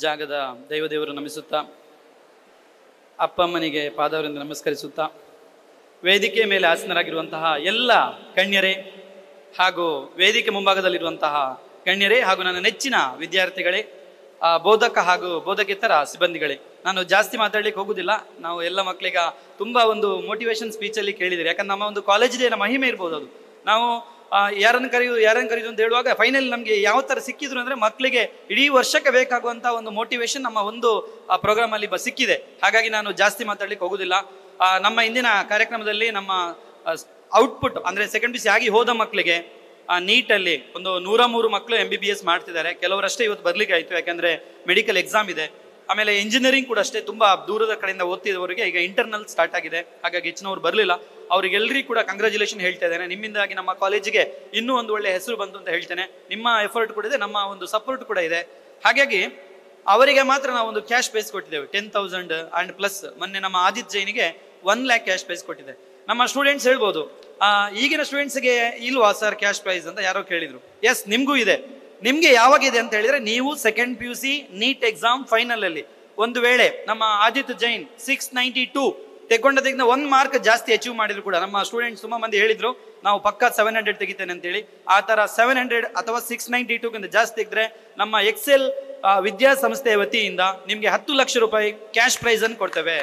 ಜಾಗದ ದೈವದೇವರು ನಮಿಸುತ್ತಾ ಅಪ್ಪ ಅಮ್ಮನಿಗೆ ಪಾದವರಿಂದ ನಮಸ್ಕರಿಸುತ್ತಾ ವೇದಿಕೆ ಮೇಲೆ ಆಸನರಾಗಿರುವಂತಹ ಎಲ್ಲ ಗಣ್ಯರೇ ಹಾಗೂ ವೇದಿಕೆ ಮುಂಭಾಗದಲ್ಲಿರುವಂತಹ ಗಣ್ಯರೇ ಹಾಗೂ ನನ್ನ ನೆಚ್ಚಿನ ವಿದ್ಯಾರ್ಥಿಗಳೇ ಆ, ಬೋಧಕ ಹಾಗೂ ಬೋಧಕೇತರ ಸಿಬ್ಬಂದಿಗಳೇ ನಾನು ಜಾಸ್ತಿ ಮಾತಾಡ್ಲಿಕ್ಕೆ ಹೋಗುದಿಲ್ಲ ನಾವು ಎಲ್ಲ ಮಕ್ಕಳಿಗ ತುಂಬಾ ಒಂದು ಮೋಟಿವೇಶನ್ ಸ್ಪೀಚಲ್ಲಿ ಕೇಳಿದಿರಿ ಯಾಕಂದ್ರೆ ನಮ್ಮ ಒಂದು ಕಾಲೇಜ್ ಡೇನ ಮಹಿಮೆ ಇರ್ಬೋದು ಅದು ನಾವು ಆ, ಯಾರನ್ನು ಕರೆಯುವುದು ಯಾರನ್ನು ಕರೆಯುವುದು ಅಂತ ಹೇಳುವಾಗ ಫೈನಲ್ ನಮಗೆ ಯಾವ ಥರ ಸಿಕ್ಕಿದ್ರು ಅಂದರೆ ಮಕ್ಕಳಿಗೆ ಇಡೀ ವರ್ಷಕ್ಕೆ ಬೇಕಾಗುವಂಥ ಒಂದು ಮೋಟಿವೇಶನ್ ನಮ್ಮ ಒಂದು ಪ್ರೋಗ್ರಾಮ್ ಅಲ್ಲಿ ಬ ಸಿಕ್ಕಿದೆ ಹಾಗಾಗಿ ನಾನು ಜಾಸ್ತಿ ಮಾತಾಡ್ಲಿಕ್ಕೆ ಹೋಗುದಿಲ್ಲ ಆ, ನಮ್ಮ ಇಂದಿನ ಕಾರ್ಯಕ್ರಮದಲ್ಲಿ ನಮ್ಮ ಔಟ್ಪುಟ್ ಅಂದರೆ ಸೆಕೆಂಡ್ ಪಿ ಸಿ ಆಗಿ ಹೋದ ಮಕ್ಕಳಿಗೆ ನೀಟಲ್ಲಿ ಒಂದು ನೂರ ಮೂರು ಮಕ್ಕಳು ಎಂ ಬಿ ಬಿ ಎಸ್ ಮಾಡ್ತಿದ್ದಾರೆ ಕೆಲವರಷ್ಟೇ ಇವತ್ತು ಬರ್ಲಿಕ್ಕೆ ಆಯಿತು ಯಾಕಂದರೆ ಮೆಡಿಕಲ್ ಎಕ್ಸಾಮ್ ಇದೆ ಆಮೇಲೆ ಇಂಜಿನಿಯರಿಂಗ್ ಕೂಡ ಅಷ್ಟೇ ತುಂಬಾ ದೂರದ ಕಡೆಯಿಂದ ಓದ್ತಿದ್ದವರಿಗೆ ಈಗ ಇಂಟರ್ನಲ್ ಸ್ಟಾರ್ಟ್ ಆಗಿದೆ ಹಾಗಾಗಿ ಹೆಚ್ಚಿನವ್ರು ಬರಲಿಲ್ಲ ಅವರಿಗೆಲ್ಲರಿಗೂ ಕೂಡ ಕಂಗ್ರ್ಯಾಚುಲೇಷನ್ ಹೇಳ್ತಾ ಇದ್ದೇನೆ ನಿಮ್ಮಿಂದಾಗಿ ನಮ್ಮ ಕಾಲೇಜಿಗೆ ಇನ್ನೂ ಒಂದು ಒಳ್ಳೆ ಹೆಸರು ಬಂತು ಅಂತ ಹೇಳ್ತೇನೆ ನಿಮ್ಮ ಎಫರ್ಟ್ ಕೂಡ ಇದೆ ನಮ್ಮ ಒಂದು ಸಪೋರ್ಟ್ ಕೂಡ ಇದೆ ಹಾಗಾಗಿ ಅವರಿಗೆ ಮಾತ್ರ ನಾವು ಒಂದು ಕ್ಯಾಶ್ ಪ್ರೈಸ್ ಕೊಟ್ಟಿದ್ದೇವೆ ಟೆನ್ ತೌಸಂಡ್ ಅಂಡ್ ಪ್ಲಸ್ ಮೊನ್ನೆ ನಮ್ಮ ಆದಿತ್ಯ ಜೈನಿಗೆ ಒನ್ ಲ್ಯಾಕ್ ಕ್ಯಾಶ್ ಪ್ರೈಸ್ ಕೊಟ್ಟಿದೆ ನಮ್ಮ ಸ್ಟೂಡೆಂಟ್ಸ್ ಹೇಳ್ಬೋದು ಆ, ಈಗಿನ ಸ್ಟೂಡೆಂಟ್ಸ್ಗೆ ಇಲ್ವಾ ಸರ್ ಕ್ಯಾಶ್ ಪ್ರೈಸ್ ಅಂತ ಯಾರೋ ಕೇಳಿದ್ರು ಎಸ್ ನಿಮ್ಗೂ ಇದೆ ನಿಮ್ಗೆ ಯಾವಾಗ ಇದೆ ಅಂತ ಹೇಳಿದ್ರೆ ನೀವು second P U C NEET exam final ಅಲ್ಲಿ ಒಂದು ವೇಳೆ ನಮ್ಮ Aditya Jain six ninety two ತೆಗೊಂಡದಕ್ಕಿಂತ ಒಂದು ಮಾರ್ಕ್ ಜಾಸ್ತಿ ಅಚೀವ್ ಮಾಡಿದ್ರು ಕೂಡ ನಮ್ಮ ಸ್ಟೂಡೆಂಟ್ಸ್ ತುಂಬಾ ಮಂದಿ ಹೇಳಿದ್ರು ನಾವು ಪಕ್ಕ ಸೆವೆನ್ ಹಂಡ್ರೆಡ್ ತೆಗಿತೇನೆ ಅಂತೇಳಿ ಆ ತರ ಸೆವೆನ್ ಹಂಡ್ರೆಡ್ ಅಥವಾ ಸಿಕ್ಸ್ ನೈಂಟಿ ಟೂಗಿಂತ ಜಾಸ್ತಿ ತೆಗೆದ್ರೆ ನಮ್ಮ ಎಕ್ಸೆಲ್ ವಿದ್ಯಾಸಂಸ್ಥೆಯ ವತಿಯಿಂದ ನಿಮ್ಗೆ ಹತ್ತು ಲಕ್ಷ ರೂಪಾಯಿ ಕ್ಯಾಶ್ ಪ್ರೈಸ್ ಅನ್ನು ಕೊಡ್ತೇವೆ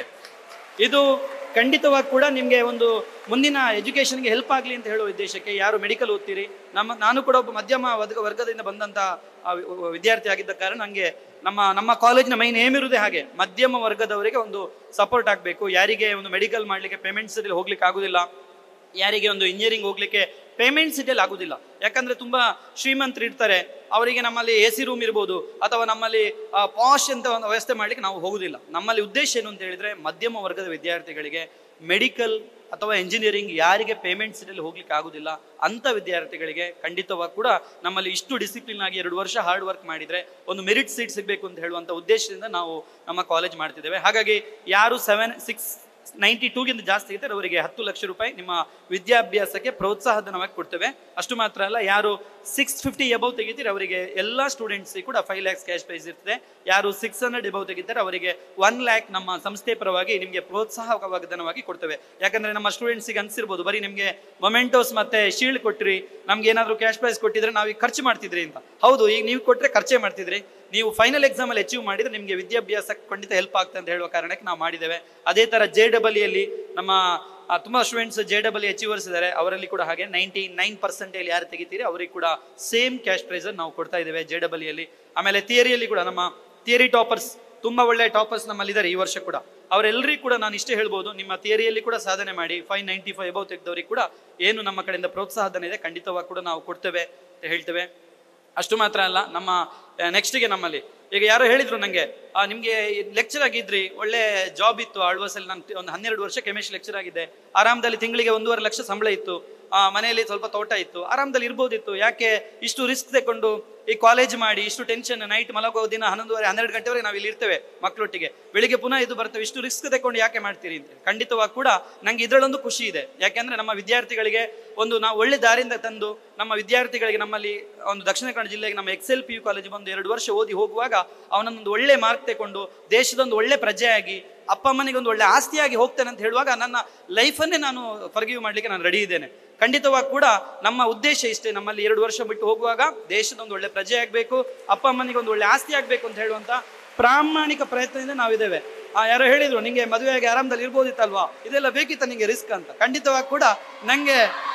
ಇದು ಖಂಡಿತವಾಗಿ ಕೂಡ ನಿಮಗೆ ಒಂದು ಮುಂದಿನ ಎಜುಕೇಷನ್ಗೆ ಹೆಲ್ಪ್ ಆಗಲಿ ಅಂತ ಹೇಳುವ ಉದ್ದೇಶಕ್ಕೆ ಯಾರು ಮೆಡಿಕಲ್ ಓದ್ತೀರಿ ನಮ್ಮ ನಾನು ಕೂಡ ಒಬ್ಬ ಮಧ್ಯಮ ವರ್ಗ ವರ್ಗದಿಂದ ಬಂದಂಥ ಆ, ವಿ- ವಿ- ವಿದ್ಯಾರ್ಥಿ ಆಗಿದ್ದ ಕಾರಣ ನನಗೆ ನಮ್ಮ ನಮ್ಮ ಕಾಲೇಜಿನ ಮೈನ್ ಏಮ್ ಇರುವುದೇ ಹಾಗೆ ಮಧ್ಯಮ ವರ್ಗದವರಿಗೆ ಒಂದು ಸಪೋರ್ಟ್ ಆಗಬೇಕು ಯಾರಿಗೆ ಒಂದು ಮೆಡಿಕಲ್ ಮಾಡಲಿಕ್ಕೆ ಪೇಮೆಂಟ್ಸ್ ಹೋಗ್ಲಿಕ್ಕೆ ಆಗುದಿಲ್ಲ ಯಾರಿಗೆ ಒಂದು ಇಂಜಿನಿಯರಿಂಗ್ ಹೋಗ್ಲಿಕ್ಕೆ ಪೇಮೆಂಟ್ ಸಿಟಿಯಲ್ಲಿ ಆಗುದಿಲ್ಲ ಯಾಕಂದ್ರೆ ತುಂಬಾ ಶ್ರೀಮಂತರು ಇರ್ತಾರೆ ಅವರಿಗೆ ನಮ್ಮಲ್ಲಿ ಎ ಸಿ ರೂಮ್ ಇರ್ಬೋದು ಅಥವಾ ನಮ್ಮಲ್ಲಿ ಪಾಶ್ ಅಂತ ಒಂದು ವ್ಯವಸ್ಥೆ ಮಾಡ್ಲಿಕ್ಕೆ ನಾವು ಹೋಗುದಿಲ್ಲ ನಮ್ಮಲ್ಲಿ ಉದ್ದೇಶ ಏನು ಅಂತ ಹೇಳಿದ್ರೆ ಮಧ್ಯಮ ವರ್ಗದ ವಿದ್ಯಾರ್ಥಿಗಳಿಗೆ ಮೆಡಿಕಲ್ ಅಥವಾ ಇಂಜಿನಿಯರಿಂಗ್ ಯಾರಿಗೆ ಪೇಮೆಂಟ್ ಸಿಟಿಯಲ್ಲಿ ಹೋಗ್ಲಿಕ್ಕೆ ಆಗುದಿಲ್ಲ ಅಂತ ವಿದ್ಯಾರ್ಥಿಗಳಿಗೆ ಖಂಡಿತವಾಗಿ ಕೂಡ ನಮ್ಮಲ್ಲಿ ಇಷ್ಟು ಡಿಸಿಪ್ಲಿನ್ ಆಗಿ ಎರಡು ವರ್ಷ ಹಾರ್ಡ್ ವರ್ಕ್ ಮಾಡಿದ್ರೆ ಒಂದು ಮೆರಿಟ್ ಸೀಟ್ ಸಿಗಬೇಕು ಅಂತ ಹೇಳುವಂತ ಉದ್ದೇಶದಿಂದ ನಾವು ನಮ್ಮ ಕಾಲೇಜ್ ಮಾಡ್ತಿದ್ದೇವೆ ಹಾಗಾಗಿ ಯಾರು ಸೆವೆನ್ ಸಿಕ್ಸ್ ನೈಂಟಿ ಟೂಗಿಂತ ಜಾಸ್ತಿ ಇದ್ದರೆ ಅವರಿಗೆ ಹತ್ತು ಲಕ್ಷ ರೂಪಾಯಿ ನಿಮ್ಮ ವಿದ್ಯಾಭ್ಯಾಸಕ್ಕೆ ಪ್ರೋತ್ಸಾಹಧನವಾಗಿ ಕೊಡ್ತೇವೆ ಅಷ್ಟು ಮಾತ್ರ ಅಲ್ಲ ಯಾರು ಸಿಕ್ಸ್ ಫಿಫ್ಟಿ ಎಬವ್ ತೆಗಿತೀರಿ ಅವರಿಗೆ ಎಲ್ಲ ಸ್ಟೂಡೆಂಟ್ಸಿಗೆ ಕೂಡ ಫೈವ್ ಲ್ಯಾಕ್ಸ್ ಕ್ಯಾಶ್ ಪ್ರೈಸ್ ಇರ್ತದೆ ಯಾರು ಸಿಕ್ಸ್ ಹಂಡ್ರೆಡ್ ಎಬವ್ ತೆಗಿತಾರೆ ಅವರಿಗೆ ಒನ್ ಲ್ಯಾಕ್ ನಮ್ಮ ಸಂಸ್ಥೆ ಪರವಾಗಿ ನಿಮಗೆ ಪ್ರೋತ್ಸಾಹವಾಗಿ ಧನವಾಗಿ ಕೊಡ್ತೇವೆ ಯಾಕಂದ್ರೆ ನಮ್ಮ ಸ್ಟೂಡೆಂಟ್ಸಿಗೆ ಅನ್ಸಿರ್ಬೋದು ಬರೀ ನಿಮಗೆ ಮೊಮೆಂಟೋಸ್ ಮತ್ತೆ ಶೀಲ್ಡ್ ಕೊಟ್ರಿ ನಮ್ಗೆ ಏನಾದ್ರು ಕ್ಯಾಶ್ ಪ್ರೈಸ್ ಕೊಟ್ಟಿದ್ರೆ ನಾವು ಈಗ ಖರ್ಚು ಮಾಡ್ತಿದ್ರಿ ಅಂತ ಹೌದು ಈಗ ನೀವು ಕೊಟ್ರೆ ಖರ್ಚೇ ಮಾಡ್ತಿದ್ರಿ ನೀವು ಫೈನಲ್ ಎಕ್ಸಾಮ್ ಅಲ್ಲಿ ಅಚೀವ್ ಮಾಡಿದ್ರೆ ನಿಮಗೆ ವಿದ್ಯಾಭ್ಯಾಸ ಖಂಡಿತ ಹೆಲ್ಪ್ ಆಗ್ತದೆ ಅಂತ ಹೇಳುವ ಕಾರಣಕ್ಕೆ ನಾವು ಮಾಡಿದ್ದೇವೆ ಅದೇ ತರ ಜೆ ಡಬಲ್ ಯಲ್ಲಿ ನಮ್ಮ ಆ, ತುಂಬಾ ಸ್ಟೂಡೆಂಟ್ಸ್ ಜೆ ಡಬಲ್ ಅಚೀವರ್ಸ್ ಇದ್ದಾರೆ ಅವರಲ್ಲಿ ಕೂಡ ಹಾಗೆ ನೈಂಟಿ ನೈನ್ ಪರ್ಸೆಂಟೇಜ್ ಯಾರು ತೆಗಿತೀರಿ ಅವರಿಗೆ ಕೂಡ ಸೇಮ್ ಕ್ಯಾಶ್ ಪ್ರೈಸ್ ನಾವು ಕೊಡ್ತಾ ಇದ್ದೇವೆ ಜೆ ಡಬಲ್ ಯಲ್ಲಿ ಆಮೇಲೆ ಥಿಯರಿಯಲ್ಲಿ ಕೂಡ ನಮ್ಮ ಥಿಯರಿ ಟಾಪರ್ಸ್ ತುಂಬಾ ಒಳ್ಳೆ ಟಾಪರ್ಸ್ ನಮ್ಮಲ್ಲಿ ಇದ್ದಾರೆ ಈ ವರ್ಷ ಕೂಡ ಅವರೆಲ್ಲರಿಗೂ ಕೂಡ ನಾನು ಇಷ್ಟೇ ಹೇಳ್ಬೋದು ನಿಮ್ಮ ಥಿಯರಿಯಲ್ಲಿ ಕೂಡ ಸಾಧನೆ ಮಾಡಿ ಫೈವ್ ನೈಂಟಿ ಫೈವ್ ಅಬೌವ್ ತೆಗೆದವರಿಗೆ ಕೂಡ ಏನು ನಮ್ಮ ಕಡೆಯಿಂದ ಪ್ರೋತ್ಸಾಹಧನ ಇದೆ ಖಂಡಿತವಾಗಿ ಕೂಡ ನಾವು ಕೊಡ್ತೇವೆ ಅಂತ ಹೇಳ್ತೇವೆ ಅಷ್ಟು ಮಾತ್ರ ಅಲ್ಲ ನಮ್ಮ ನೆಕ್ಸ್ಟ್ಗೆ ನಮ್ಮಲ್ಲಿ ಈಗ ಯಾರೋ ಹೇಳಿದ್ರು ನನಗೆ ನಿಮಗೆ ಲೆಕ್ಚರ್ ಆಗಿದ್ರಿ ಒಳ್ಳೆ ಜಾಬ್ ಇತ್ತು ಆಳ್ವಾಸಲ್ಲಿ ನಾನು ಒಂದು ಹನ್ನೆರಡು ವರ್ಷ ಕೆಮಿಸ್ಟ್ರಿ ಲೆಕ್ಚರ್ ಆಗಿದ್ದೆ ಆರಾಮದಲ್ಲಿ ತಿಂಗಳಿಗೆ ಒಂದೂವರೆ ಲಕ್ಷ ಸಂಬಳ ಇತ್ತು ಆ, ಮನೆಯಲ್ಲಿ ಸ್ವಲ್ಪ ತೋಟ ಇತ್ತು ಆರಾಮದಲ್ಲಿ ಇರ್ಬೋದಿತ್ತು ಯಾಕೆ ಇಷ್ಟು ರಿಸ್ಕ್ ತಗೊಂಡು ಈ ಕಾಲೇಜ್ ಮಾಡಿ ಇಷ್ಟು ಟೆನ್ಷನ್ ನೈಟ್ ಮಲಗೋ ದಿನ ಹನ್ನೊಂದುವರೆ ಹನ್ನೆರಡು ಗಂಟೆವರೆಗೆ ನಾವು ಇಲ್ಲಿ ಇರ್ತೇವೆ ಮಕ್ಕಳೊಟ್ಟಿಗೆ ಬೆಳಿಗ್ಗೆ ಪುನಃ ಇದು ಬರ್ತೇವೆ ಇಷ್ಟು ರಿಸ್ಕ್ ತಗೊಂಡು ಯಾಕೆ ಮಾಡ್ತೀರಿ ಅಂತ ಖಂಡಿತವಾಗಿ ಕೂಡ ನಂಗೆ ಇದರಲ್ಲೊಂದು ಖುಷಿ ಇದೆ ಯಾಕೆಂದ್ರೆ ನಮ್ಮ ವಿದ್ಯಾರ್ಥಿಗಳಿಗೆ ಒಂದು ನಾವು ಒಳ್ಳೆ ದಾರಿಯಿಂದ ತಂದು ನಮ್ಮ ವಿದ್ಯಾರ್ಥಿಗಳಿಗೆ ನಮ್ಮಲ್ಲಿ ಒಂದು ದಕ್ಷಿಣ ಕನ್ನಡ ಜಿಲ್ಲೆಗೆ ನಮ್ಮ ಎಕ್ಸೆಲ್ ಪಿ ಯು ಕಾಲೇಜ್ ಬಂದು ಎರಡು ವರ್ಷ ಓದಿ ಹೋಗುವಾಗ ಅವನನ್ನೊಂದು ಒಳ್ಳೆ ಮಾರ್ಕ್ ತಗೊಂಡು ದೇಶದೊಂದು ಒಳ್ಳೆ ಪ್ರಜೆಯಾಗಿ ಅಪ್ಪ ಅಮ್ಮನಿಗೆ ಒಂದು ಒಳ್ಳೆ ಆಸ್ತಿಯಾಗಿ ಹೋಗ್ತೇನೆ ಅಂತ ಹೇಳುವಾಗ ನನ್ನ ಲೈಫನ್ನೇ ನಾನು ಫರ್ಗಿವ್ ಮಾಡ್ಲಿಕ್ಕೆ ನಾನು ರೆಡಿ ಇದ್ದೇನೆ ಖಂಡಿತವಾಗಿ ಕೂಡ ನಮ್ಮ ಉದ್ದೇಶ ಇಷ್ಟೇ ನಮ್ಮಲ್ಲಿ ಎರಡು ವರ್ಷ ಬಿಟ್ಟು ಹೋಗುವಾಗ ದೇಶದ ಒಂದು ಒಳ್ಳೆ ಪ್ರಜೆ ಆಗಬೇಕು ಅಪ್ಪ ಅಮ್ಮನಿಗೆ ಒಂದು ಒಳ್ಳೆ ಆಸ್ತಿ ಆಗಬೇಕು ಅಂತ ಹೇಳುವಂತ ಪ್ರಾಮಾಣಿಕ ಪ್ರಯತ್ನದಿಂದ ನಾವಿದ್ದೇವೆ ಆ ಯಾರೋ ಹೇಳಿದ್ರು ನಿಂಗೆ ಮದುವೆಯಾಗಿ ಆರಾಮದಲ್ಲಿ ಇರ್ಬೋದಿತ್ತಲ್ವಾ ಇದೆಲ್ಲ ಬೇಕಿತ್ತ ನಿಂಗೆ ರಿಸ್ಕ್ ಅಂತ ಖಂಡಿತವಾಗಿ ಕೂಡ ನಂಗೆ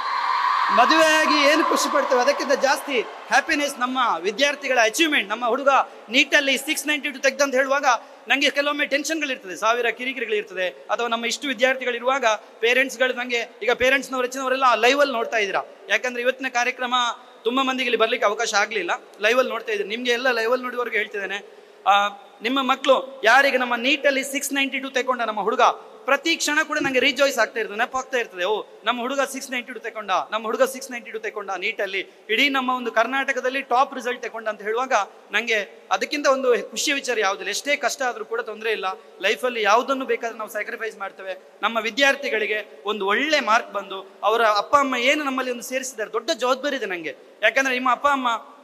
ಮದುವೆಯಾಗಿ ಏನು ಖುಷಿ ಪಡ್ತೇವೆ ಅದಕ್ಕಿಂತ ಜಾಸ್ತಿ ಹ್ಯಾಪಿನೆಸ್ ನಮ್ಮ ವಿದ್ಯಾರ್ಥಿಗಳ ಅಚೀವ್ಮೆಂಟ್ ನಮ್ಮ ಹುಡುಗ ನೀಟಲ್ಲಿ ಸಿಕ್ಸ್ ನೈಂಟಿ ಟು ತೆಗ್ದಂತ ಹೇಳುವಾಗ ನನಗೆ ಕೆಲವೊಮ್ಮೆ ಟೆನ್ಷನ್ಗಳಿರ್ತದೆ ಸಾವಿರ ಕಿರಿಕಿರಿಗಳಿರ್ತದೆ ಅಥವಾ ನಮ್ಮ ಇಷ್ಟು ವಿದ್ಯಾರ್ಥಿಗಳಿರುವಾಗ ಪೇರೆಂಟ್ಸ್ಗಳು ನನಗೆ ಈಗ ಪೇರೆಂಟ್ಸ್ನವ್ರು ಹೆಚ್ಚಿನವರೆಲ್ಲ ಲೈವಲ್ಲಿ ನೋಡ್ತಾ ಇದ್ದೀರಾ ಯಾಕಂದ್ರೆ ಇವತ್ತಿನ ಕಾರ್ಯಕ್ರಮ ತುಂಬ ಮಂದಿಗೆ ಇಲ್ಲಿ ಬರ್ಲಿಕ್ಕೆ ಅವಕಾಶ ಆಗಲಿಲ್ಲ ಲೈವಲ್ಲಿ ನೋಡ್ತಾ ಇದ್ದೀನಿ ನಿಮಗೆ ಎಲ್ಲ ಲೈವಲ್ಲಿ ನೋಡುವವರೆಗೆ ಹೇಳ್ತಿದ್ದೇನೆ ಆ, ನಿಮ್ಮ ಮಕ್ಕಳು ಯಾರಿಗೆ ನಮ್ಮ ನೀಟಲ್ಲಿ ಸಿಕ್ಸ್ ನೈಂಟಿ ಟು ತಗೊಂಡ ನಮ್ಮ ಹುಡುಗ ಪ್ರತಿ ಕ್ಷಣ ಕೂಡ ನಂಗೆ ರೀಜಾಯ್ಸ್ ಆಗ್ತಾ ಇರ್ತದೆ ನೆನಪಾಗ್ತಾ ಇರ್ತದೆ ಓ ನಮ್ಮ ಹುಡುಗ ಸಿಕ್ಸ್ ನೈಂಟಿ ಟು ತಗೊಂಡ ನಮ್ಮ ಹುಡುಗ ಸಿಕ್ಸ್ ನೈಂಟಿ ಟು ತಗೊಂಡ ನೀಟಲ್ಲಿ ಇಡೀ ನಮ್ಮ ಒಂದು ಕರ್ನಾಟಕದಲ್ಲಿ ಟಾಪ್ ರಿಸಲ್ಟ್ ತಗೊಂಡ ಅಂತ ಹೇಳುವಾಗ ನಂಗೆ ಅದಕ್ಕಿಂತ ಒಂದು ಖುಷಿಯ ವಿಚಾರ ಯಾವುದಿಲ್ಲ ಎಷ್ಟೇ ಕಷ್ಟ ಆದರೂ ಕೂಡ ತೊಂದರೆ ಇಲ್ಲ ಲೈಫಲ್ಲಿ ಯಾವುದನ್ನು ಬೇಕಾದ್ರೂ ನಾವು ಸ್ಯಾಕ್ರಿಫೈಸ್ ಮಾಡ್ತೇವೆ ನಮ್ಮ ವಿದ್ಯಾರ್ಥಿಗಳಿಗೆ ಒಂದು ಒಳ್ಳೆ ಮಾರ್ಕ್ ಬಂದು ಅವರ ಅಪ್ಪ ಅಮ್ಮ ಏನು ನಮ್ಮಲ್ಲಿ ಒಂದು ಸೇರಿಸಿದ್ದಾರೆ ದೊಡ್ಡ ಜವಾಬ್ದಾರಿ ಇದೆ ನನಗೆ ಯಾಕಂದ್ರೆ ನಿಮ್ಮ ಅಪ್ಪ ಅಮ್ಮ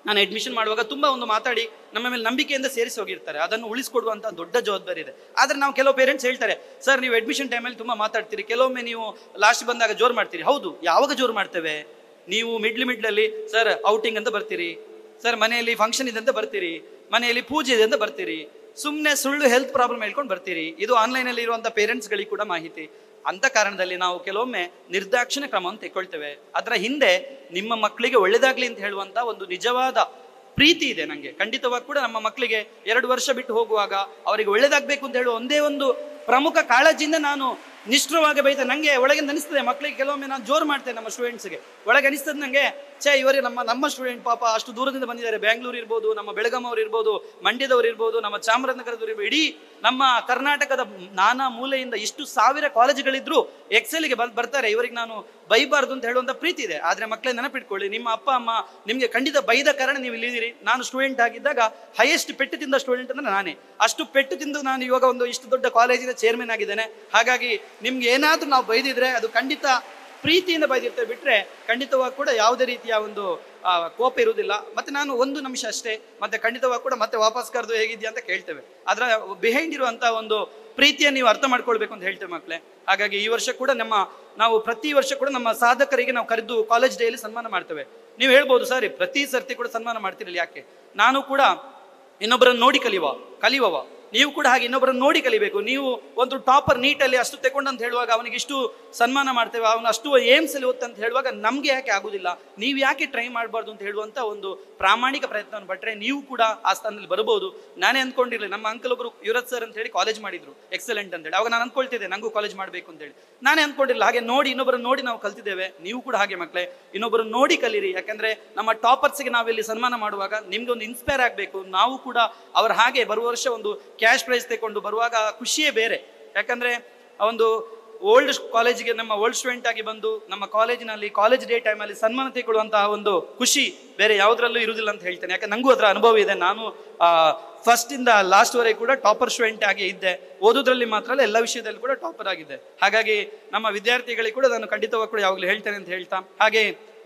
ನಾನು ಅಡ್ಮಿಷನ್ ಮಾಡುವಾಗ ತುಂಬಾ ಒಂದು ಮಾತಾಡಿ ನಮ್ಮ ಮೇಲೆ ನಂಬಿಕೆಯಿಂದ ಸೇರಿಸಿ ಹೋಗಿರ್ತಾರೆ ಅದನ್ನು ಉಳಿಸ್ಕೊಡುವಂತ ದೊಡ್ಡ ಜವಾಬ್ದಾರಿ ಇದೆ ಆದ್ರೆ ನಾವು ಕೆಲವು ಪೇರೆಂಟ್ಸ್ ಹೇಳ್ತಾರೆ ಸರ್ ನೀವು ಅಡ್ಮಿಷನ್ ಟೈಮಲ್ಲಿ ತುಂಬಾ ಮಾತಾಡ್ತೀರಿ ಕೆಲವೊಮ್ಮೆ ನೀವು ಲಾಸ್ಟ್ ಬಂದಾಗ ಜೋರು ಮಾಡ್ತೀರಿ ಹೌದು ಯಾವಾಗ ಜೋರು ಮಾಡ್ತೇವೆ ನೀವು ಮಿಡ್ಲ್ ಮಿಡ್ಲಲ್ಲಿ ಸರ್ ಔಟಿಂಗ್ ಅಂತ ಬರ್ತೀರಿ ಸರ್ ಮನೆಯಲ್ಲಿ ಫಂಕ್ಷನ್ ಇದೆ ಅಂತ ಬರ್ತೀರಿ ಮನೆಯಲ್ಲಿ ಪೂಜೆ ಇದೆ ಅಂತ ಬರ್ತೀರಿ ಸುಮ್ಮನೆ ಸುಳ್ಳು ಹೆಲ್ತ್ ಪ್ರಾಬ್ಲಮ್ ಹೇಳ್ಕೊಂಡು ಬರ್ತೀರಿ ಇದು ಆನ್ಲೈನಲ್ಲಿ ಇರುವಂಥ ಪೇರೆಂಟ್ಸ್ಗಳಿಗೆ ಕೂಡ ಮಾಹಿತಿ ಅಂತ ಕಾರಣದಲ್ಲಿ ನಾವು ಕೆಲವೊಮ್ಮೆ ನಿರ್ದಾಕ್ಷಿಣ್ಯ ಕ್ರಮವನ್ನು ತೆಗೊಳ್ತೇವೆ ಅದರ ಹಿಂದೆ ನಿಮ್ಮ ಮಕ್ಕಳಿಗೆ ಒಳ್ಳೇದಾಗ್ಲಿ ಅಂತ ಹೇಳುವಂತ ಒಂದು ನಿಜವಾದ ಪ್ರೀತಿ ಇದೆ ನನಗೆ ಖಂಡಿತವಾಗಿ ಕೂಡ ನಮ್ಮ ಮಕ್ಕಳಿಗೆ ಎರಡು ವರ್ಷ ಬಿಟ್ಟು ಹೋಗುವಾಗ ಅವರಿಗೆ ಒಳ್ಳೇದಾಗಬೇಕು ಅಂತ ಹೇಳುವ ಒಂದೇ ಒಂದು ಪ್ರಮುಖ ಕಾಳಜಿಯಿಂದ ನಾನು ನಿಷ್ಠುರವಾಗಿ ಬೈತೆ ನನಗೆ ಒಳಗೆ ಅನಿಸ್ತದೆ ಮಕ್ಕಳಿಗೆ ಕೆಲವೊಮ್ಮೆ ನಾನು ಜೋರು ಮಾಡ್ತೇನೆ ನಮ್ಮ ಸ್ಟೂಡೆಂಟ್ಸ್ಗೆ ಒಳಗೆ ಅನಿಸ್ತದೆ ನನಗೆ ಛೇ ಇವರೇ ನಮ್ಮ ನಮ್ಮ ಸ್ಟೂಡೆಂಟ್ ಪಾಪ ಅಷ್ಟು ದೂರದಿಂದ ಬಂದಿದ್ದಾರೆ ಬೆಂಗಳೂರು ಇರ್ಬೋದು ನಮ್ಮ ಬೆಳಗಾಂ ಅವ್ರು ಇರ್ಬೋದು ಮಂಡ್ಯದವ್ರು ಇರ್ಬೋದು ನಮ್ಮ ಚಾಮರಾಜನಗರದವ್ರು ಇರ್ಬೋದು ಇಡೀ ನಮ್ಮ ಕರ್ನಾಟಕದ ನಾನಾ ಮೂಲೆಯಿಂದ ಇಷ್ಟು ಸಾವಿರ ಕಾಲೇಜುಗಳಿದ್ರು ಎಕ್ಸೆಲ್ಗೆ ಬರ್ ಬರ್ತಾರೆ ಇವರಿಗೆ ನಾನು ಬೈಬಾರ್ದು ಅಂತ ಹೇಳುವಂತ ಪ್ರೀತಿ ಇದೆ ಆದ್ರೆ ಮಕ್ಕಳೇ ನೆನಪಿಟ್ಕೊಳ್ಳಿ ನಿಮ್ಮ ಅಪ್ಪ ಅಮ್ಮ ನಿಮ್ಗೆ ಖಂಡಿತ ಬೈದ ಕಾರಣ ನೀವು ಇಲ್ಲಿದ್ದೀರಿ ನಾನು ಸ್ಟೂಡೆಂಟ್ ಆಗಿದ್ದಾಗ ಹೈಯೆಸ್ಟ್ ಪೆಟ್ಟು ತಿಂದ ಸ್ಟೂಡೆಂಟ್ ಅಂದ್ರೆ ನಾನೇ ಅಷ್ಟು ಪೆಟ್ಟು ತಿಂದು ನಾನು ಇವಾಗ ಒಂದು ಇಷ್ಟು ದೊಡ್ಡ ಕಾಲೇಜಿನ ಚೇರ್ಮನ್ ಆಗಿದ್ದೇನೆ ಹಾಗಾಗಿ ನಿಮ್ಗೆ ಏನಾದ್ರೂ ನಾವು ಬೈದಿದ್ರೆ ಅದು ಖಂಡಿತ ಪ್ರೀತಿಯಿಂದ ಬೈದಿರ್ತೇವೆ ಬಿಟ್ರೆ ಖಂಡಿತವಾಗಿ ಕೂಡ ಯಾವುದೇ ರೀತಿಯ ಒಂದು ಆ, ಕೋಪ ಇರುವುದಿಲ್ಲ ಮತ್ತೆ ನಾನು ಒಂದು ನಿಮಿಷ ಅಷ್ಟೇ ಮತ್ತೆ ಖಂಡಿತವಾಗಿ ಕೂಡ ಮತ್ತೆ ವಾಪಸ್ ಕರೆದು ಹೇಗಿದ್ಯಾ ಅಂತ ಕೇಳ್ತೇವೆ ಅದರ ಬಿಹೈಂಡ್ ಇರುವಂತ ಒಂದು ಪ್ರೀತಿಯನ್ನು ನೀವು ಅರ್ಥ ಮಾಡ್ಕೊಳ್ಬೇಕು ಅಂತ ಹೇಳ್ತೇವೆ ಮಕ್ಕಳೇ ಹಾಗಾಗಿ ಈ ವರ್ಷ ಕೂಡ ನಮ್ಮ ನಾವು ಪ್ರತಿ ವರ್ಷ ಕೂಡ ನಮ್ಮ ಸಾಧಕರಿಗೆ ನಾವು ಕರೆದು ಕಾಲೇಜ್ ಡೇಲಿ ಸನ್ಮಾನ ಮಾಡ್ತೇವೆ ನೀವು ಹೇಳ್ಬೋದು ಸರಿ ಪ್ರತಿ ಸರ್ತಿ ಕೂಡ ಸನ್ಮಾನ ಮಾಡ್ತಿರಲಿಲ್ಲ ಯಾಕೆ ನಾನು ಕೂಡ ಇನ್ನೊಬ್ಬರನ್ನು ನೋಡಿ ಕಲಿಯುವ ಕಲಿಯುವವ ನೀವು ಕೂಡ ಹಾಗೆ ಇನ್ನೊಬ್ಬರನ್ನು ನೋಡಿ ಕಲಿಬೇಕು ನೀವು ಒಂದು ಟಾಪರ್ ನೀಟಲ್ಲಿ ಅಷ್ಟು ತೆಕೊಂಡು ಅಂತ ಹೇಳುವಾಗ ಅವನಿಗೆ ಇಷ್ಟು ಸನ್ಮಾನ ಮಾಡ್ತೇವೆ ಅವನು ಅಷ್ಟು ಏಮ್ಸ್ ಅಲ್ಲಿ ಓದ್ತ ಅಂತ ಹೇಳುವಾಗ ನಮ್ಗೆ ಯಾಕೆ ಆಗುದಿಲ್ಲ ನೀವು ಯಾಕೆ ಟ್ರೈ ಮಾಡಬಾರ್ದು ಅಂತ ಹೇಳುವಂತ ಒಂದು ಪ್ರಾಮಾಣಿಕ ಪ್ರಯತ್ನವನ್ನು ಪಟ್ಟರೆ ನೀವು ಕೂಡ ಆ ಸ್ಥಾನದಲ್ಲಿ ಬರಬಹುದು ನಾನೇ ಅಂದ್ಕೊಂಡಿರ್ಲಿಲ್ಲ ನಮ್ಮ ಅಂಕಲ್ ಒಬ್ರು ಯುವರಾಜ್ ಸರ್ ಅಂತ ಹೇಳಿ ಕಾಲೇಜ್ ಮಾಡಿದ್ರು ಎಕ್ಸಲೆಂಟ್ ಅಂತ ಹೇಳಿ ಅವಾಗ ನಾನು ಅನ್ಕೊಳ್ತಿದ್ದೆ ನಂಗೂ ಕಾಲೇಜ್ ಮಾಡಬೇಕು ಅಂತ ಹೇಳಿ ನಾನೇ ಅನ್ಕೊಂಡಿಲ್ಲ ಹಾಗೆ ನೋಡಿ ಇನ್ನೊಬ್ಬರನ್ನು ನೋಡಿ ನಾವು ಕಲ್ತಿದ್ದೇವೆ ನೀವು ಕೂಡ ಹಾಗೆ ಮಕ್ಕಳೇ ಇನ್ನೊಬ್ಬರನ್ನು ನೋಡಿ ಕಲೀರಿ ಯಾಕಂದ್ರೆ ನಮ್ಮ ಟಾಪರ್ಸ್ಗೆ ನಾವಿಲ್ಲಿ ಸನ್ಮಾನ ಮಾಡುವಾಗ ನಿಮ್ಗೆ ಒಂದು ಇನ್ಸ್ಪೈರ್ ಆಗಬೇಕು ನಾವು ಕೂಡ ಅವರ ಹಾಗೆ ಬರುವ ವರ್ಷ ಒಂದು ಕ್ಯಾಶ್ ಪ್ರೈಸ್ ತಗೊಂಡು ಬರುವಾಗ ಆ ಖುಷಿಯೇ ಬೇರೆ ಯಾಕಂದ್ರೆ ಆ ಒಂದು ಓಲ್ಡ್ ಕಾಲೇಜಿಗೆ ನಮ್ಮ ಓಲ್ಡ್ ಸ್ಟೂಡೆಂಟ್ ಆಗಿ ಬಂದು ನಮ್ಮ ಕಾಲೇಜಿನಲ್ಲಿ ಕಾಲೇಜ್ ಡೇ ಟೈಮಲ್ಲಿ ಸನ್ಮಾನ ತೆಗೊಳ್ಳುವಂತಹ ಒಂದು ಖುಷಿ ಬೇರೆ ಯಾವುದ್ರಲ್ಲೂ ಇರುವುದಿಲ್ಲ ಅಂತ ಹೇಳ್ತೇನೆ ಯಾಕಂದ್ರೆ ನಂಗೂ ಅದರ ಅನುಭವ ಇದೆ ನಾನು ಫಸ್ಟ್ ಇಂದ ಲಾಸ್ಟ್ ವರೆಗೆ ಕೂಡ ಟಾಪರ್ ಸ್ಟೂಡೆಂಟ್ ಆಗಿ ಇದ್ದೆ ಓದೋದ್ರಲ್ಲಿ ಮಾತ್ರ ಅಲ್ಲ ಎಲ್ಲ ವಿಷಯದಲ್ಲಿ ಕೂಡ ಟಾಪರ್ ಆಗಿದ್ದೆ ಹಾಗಾಗಿ ನಮ್ಮ ವಿದ್ಯಾರ್ಥಿಗಳಿಗೆ ಕೂಡ ನಾನು ಖಂಡಿತವಾಗಿ ಕೂಡ ಯಾವಾಗಲೂ ಹೇಳ್ತೇನೆ ಅಂತ ಹೇಳ್ತಾ ಹಾಗೆ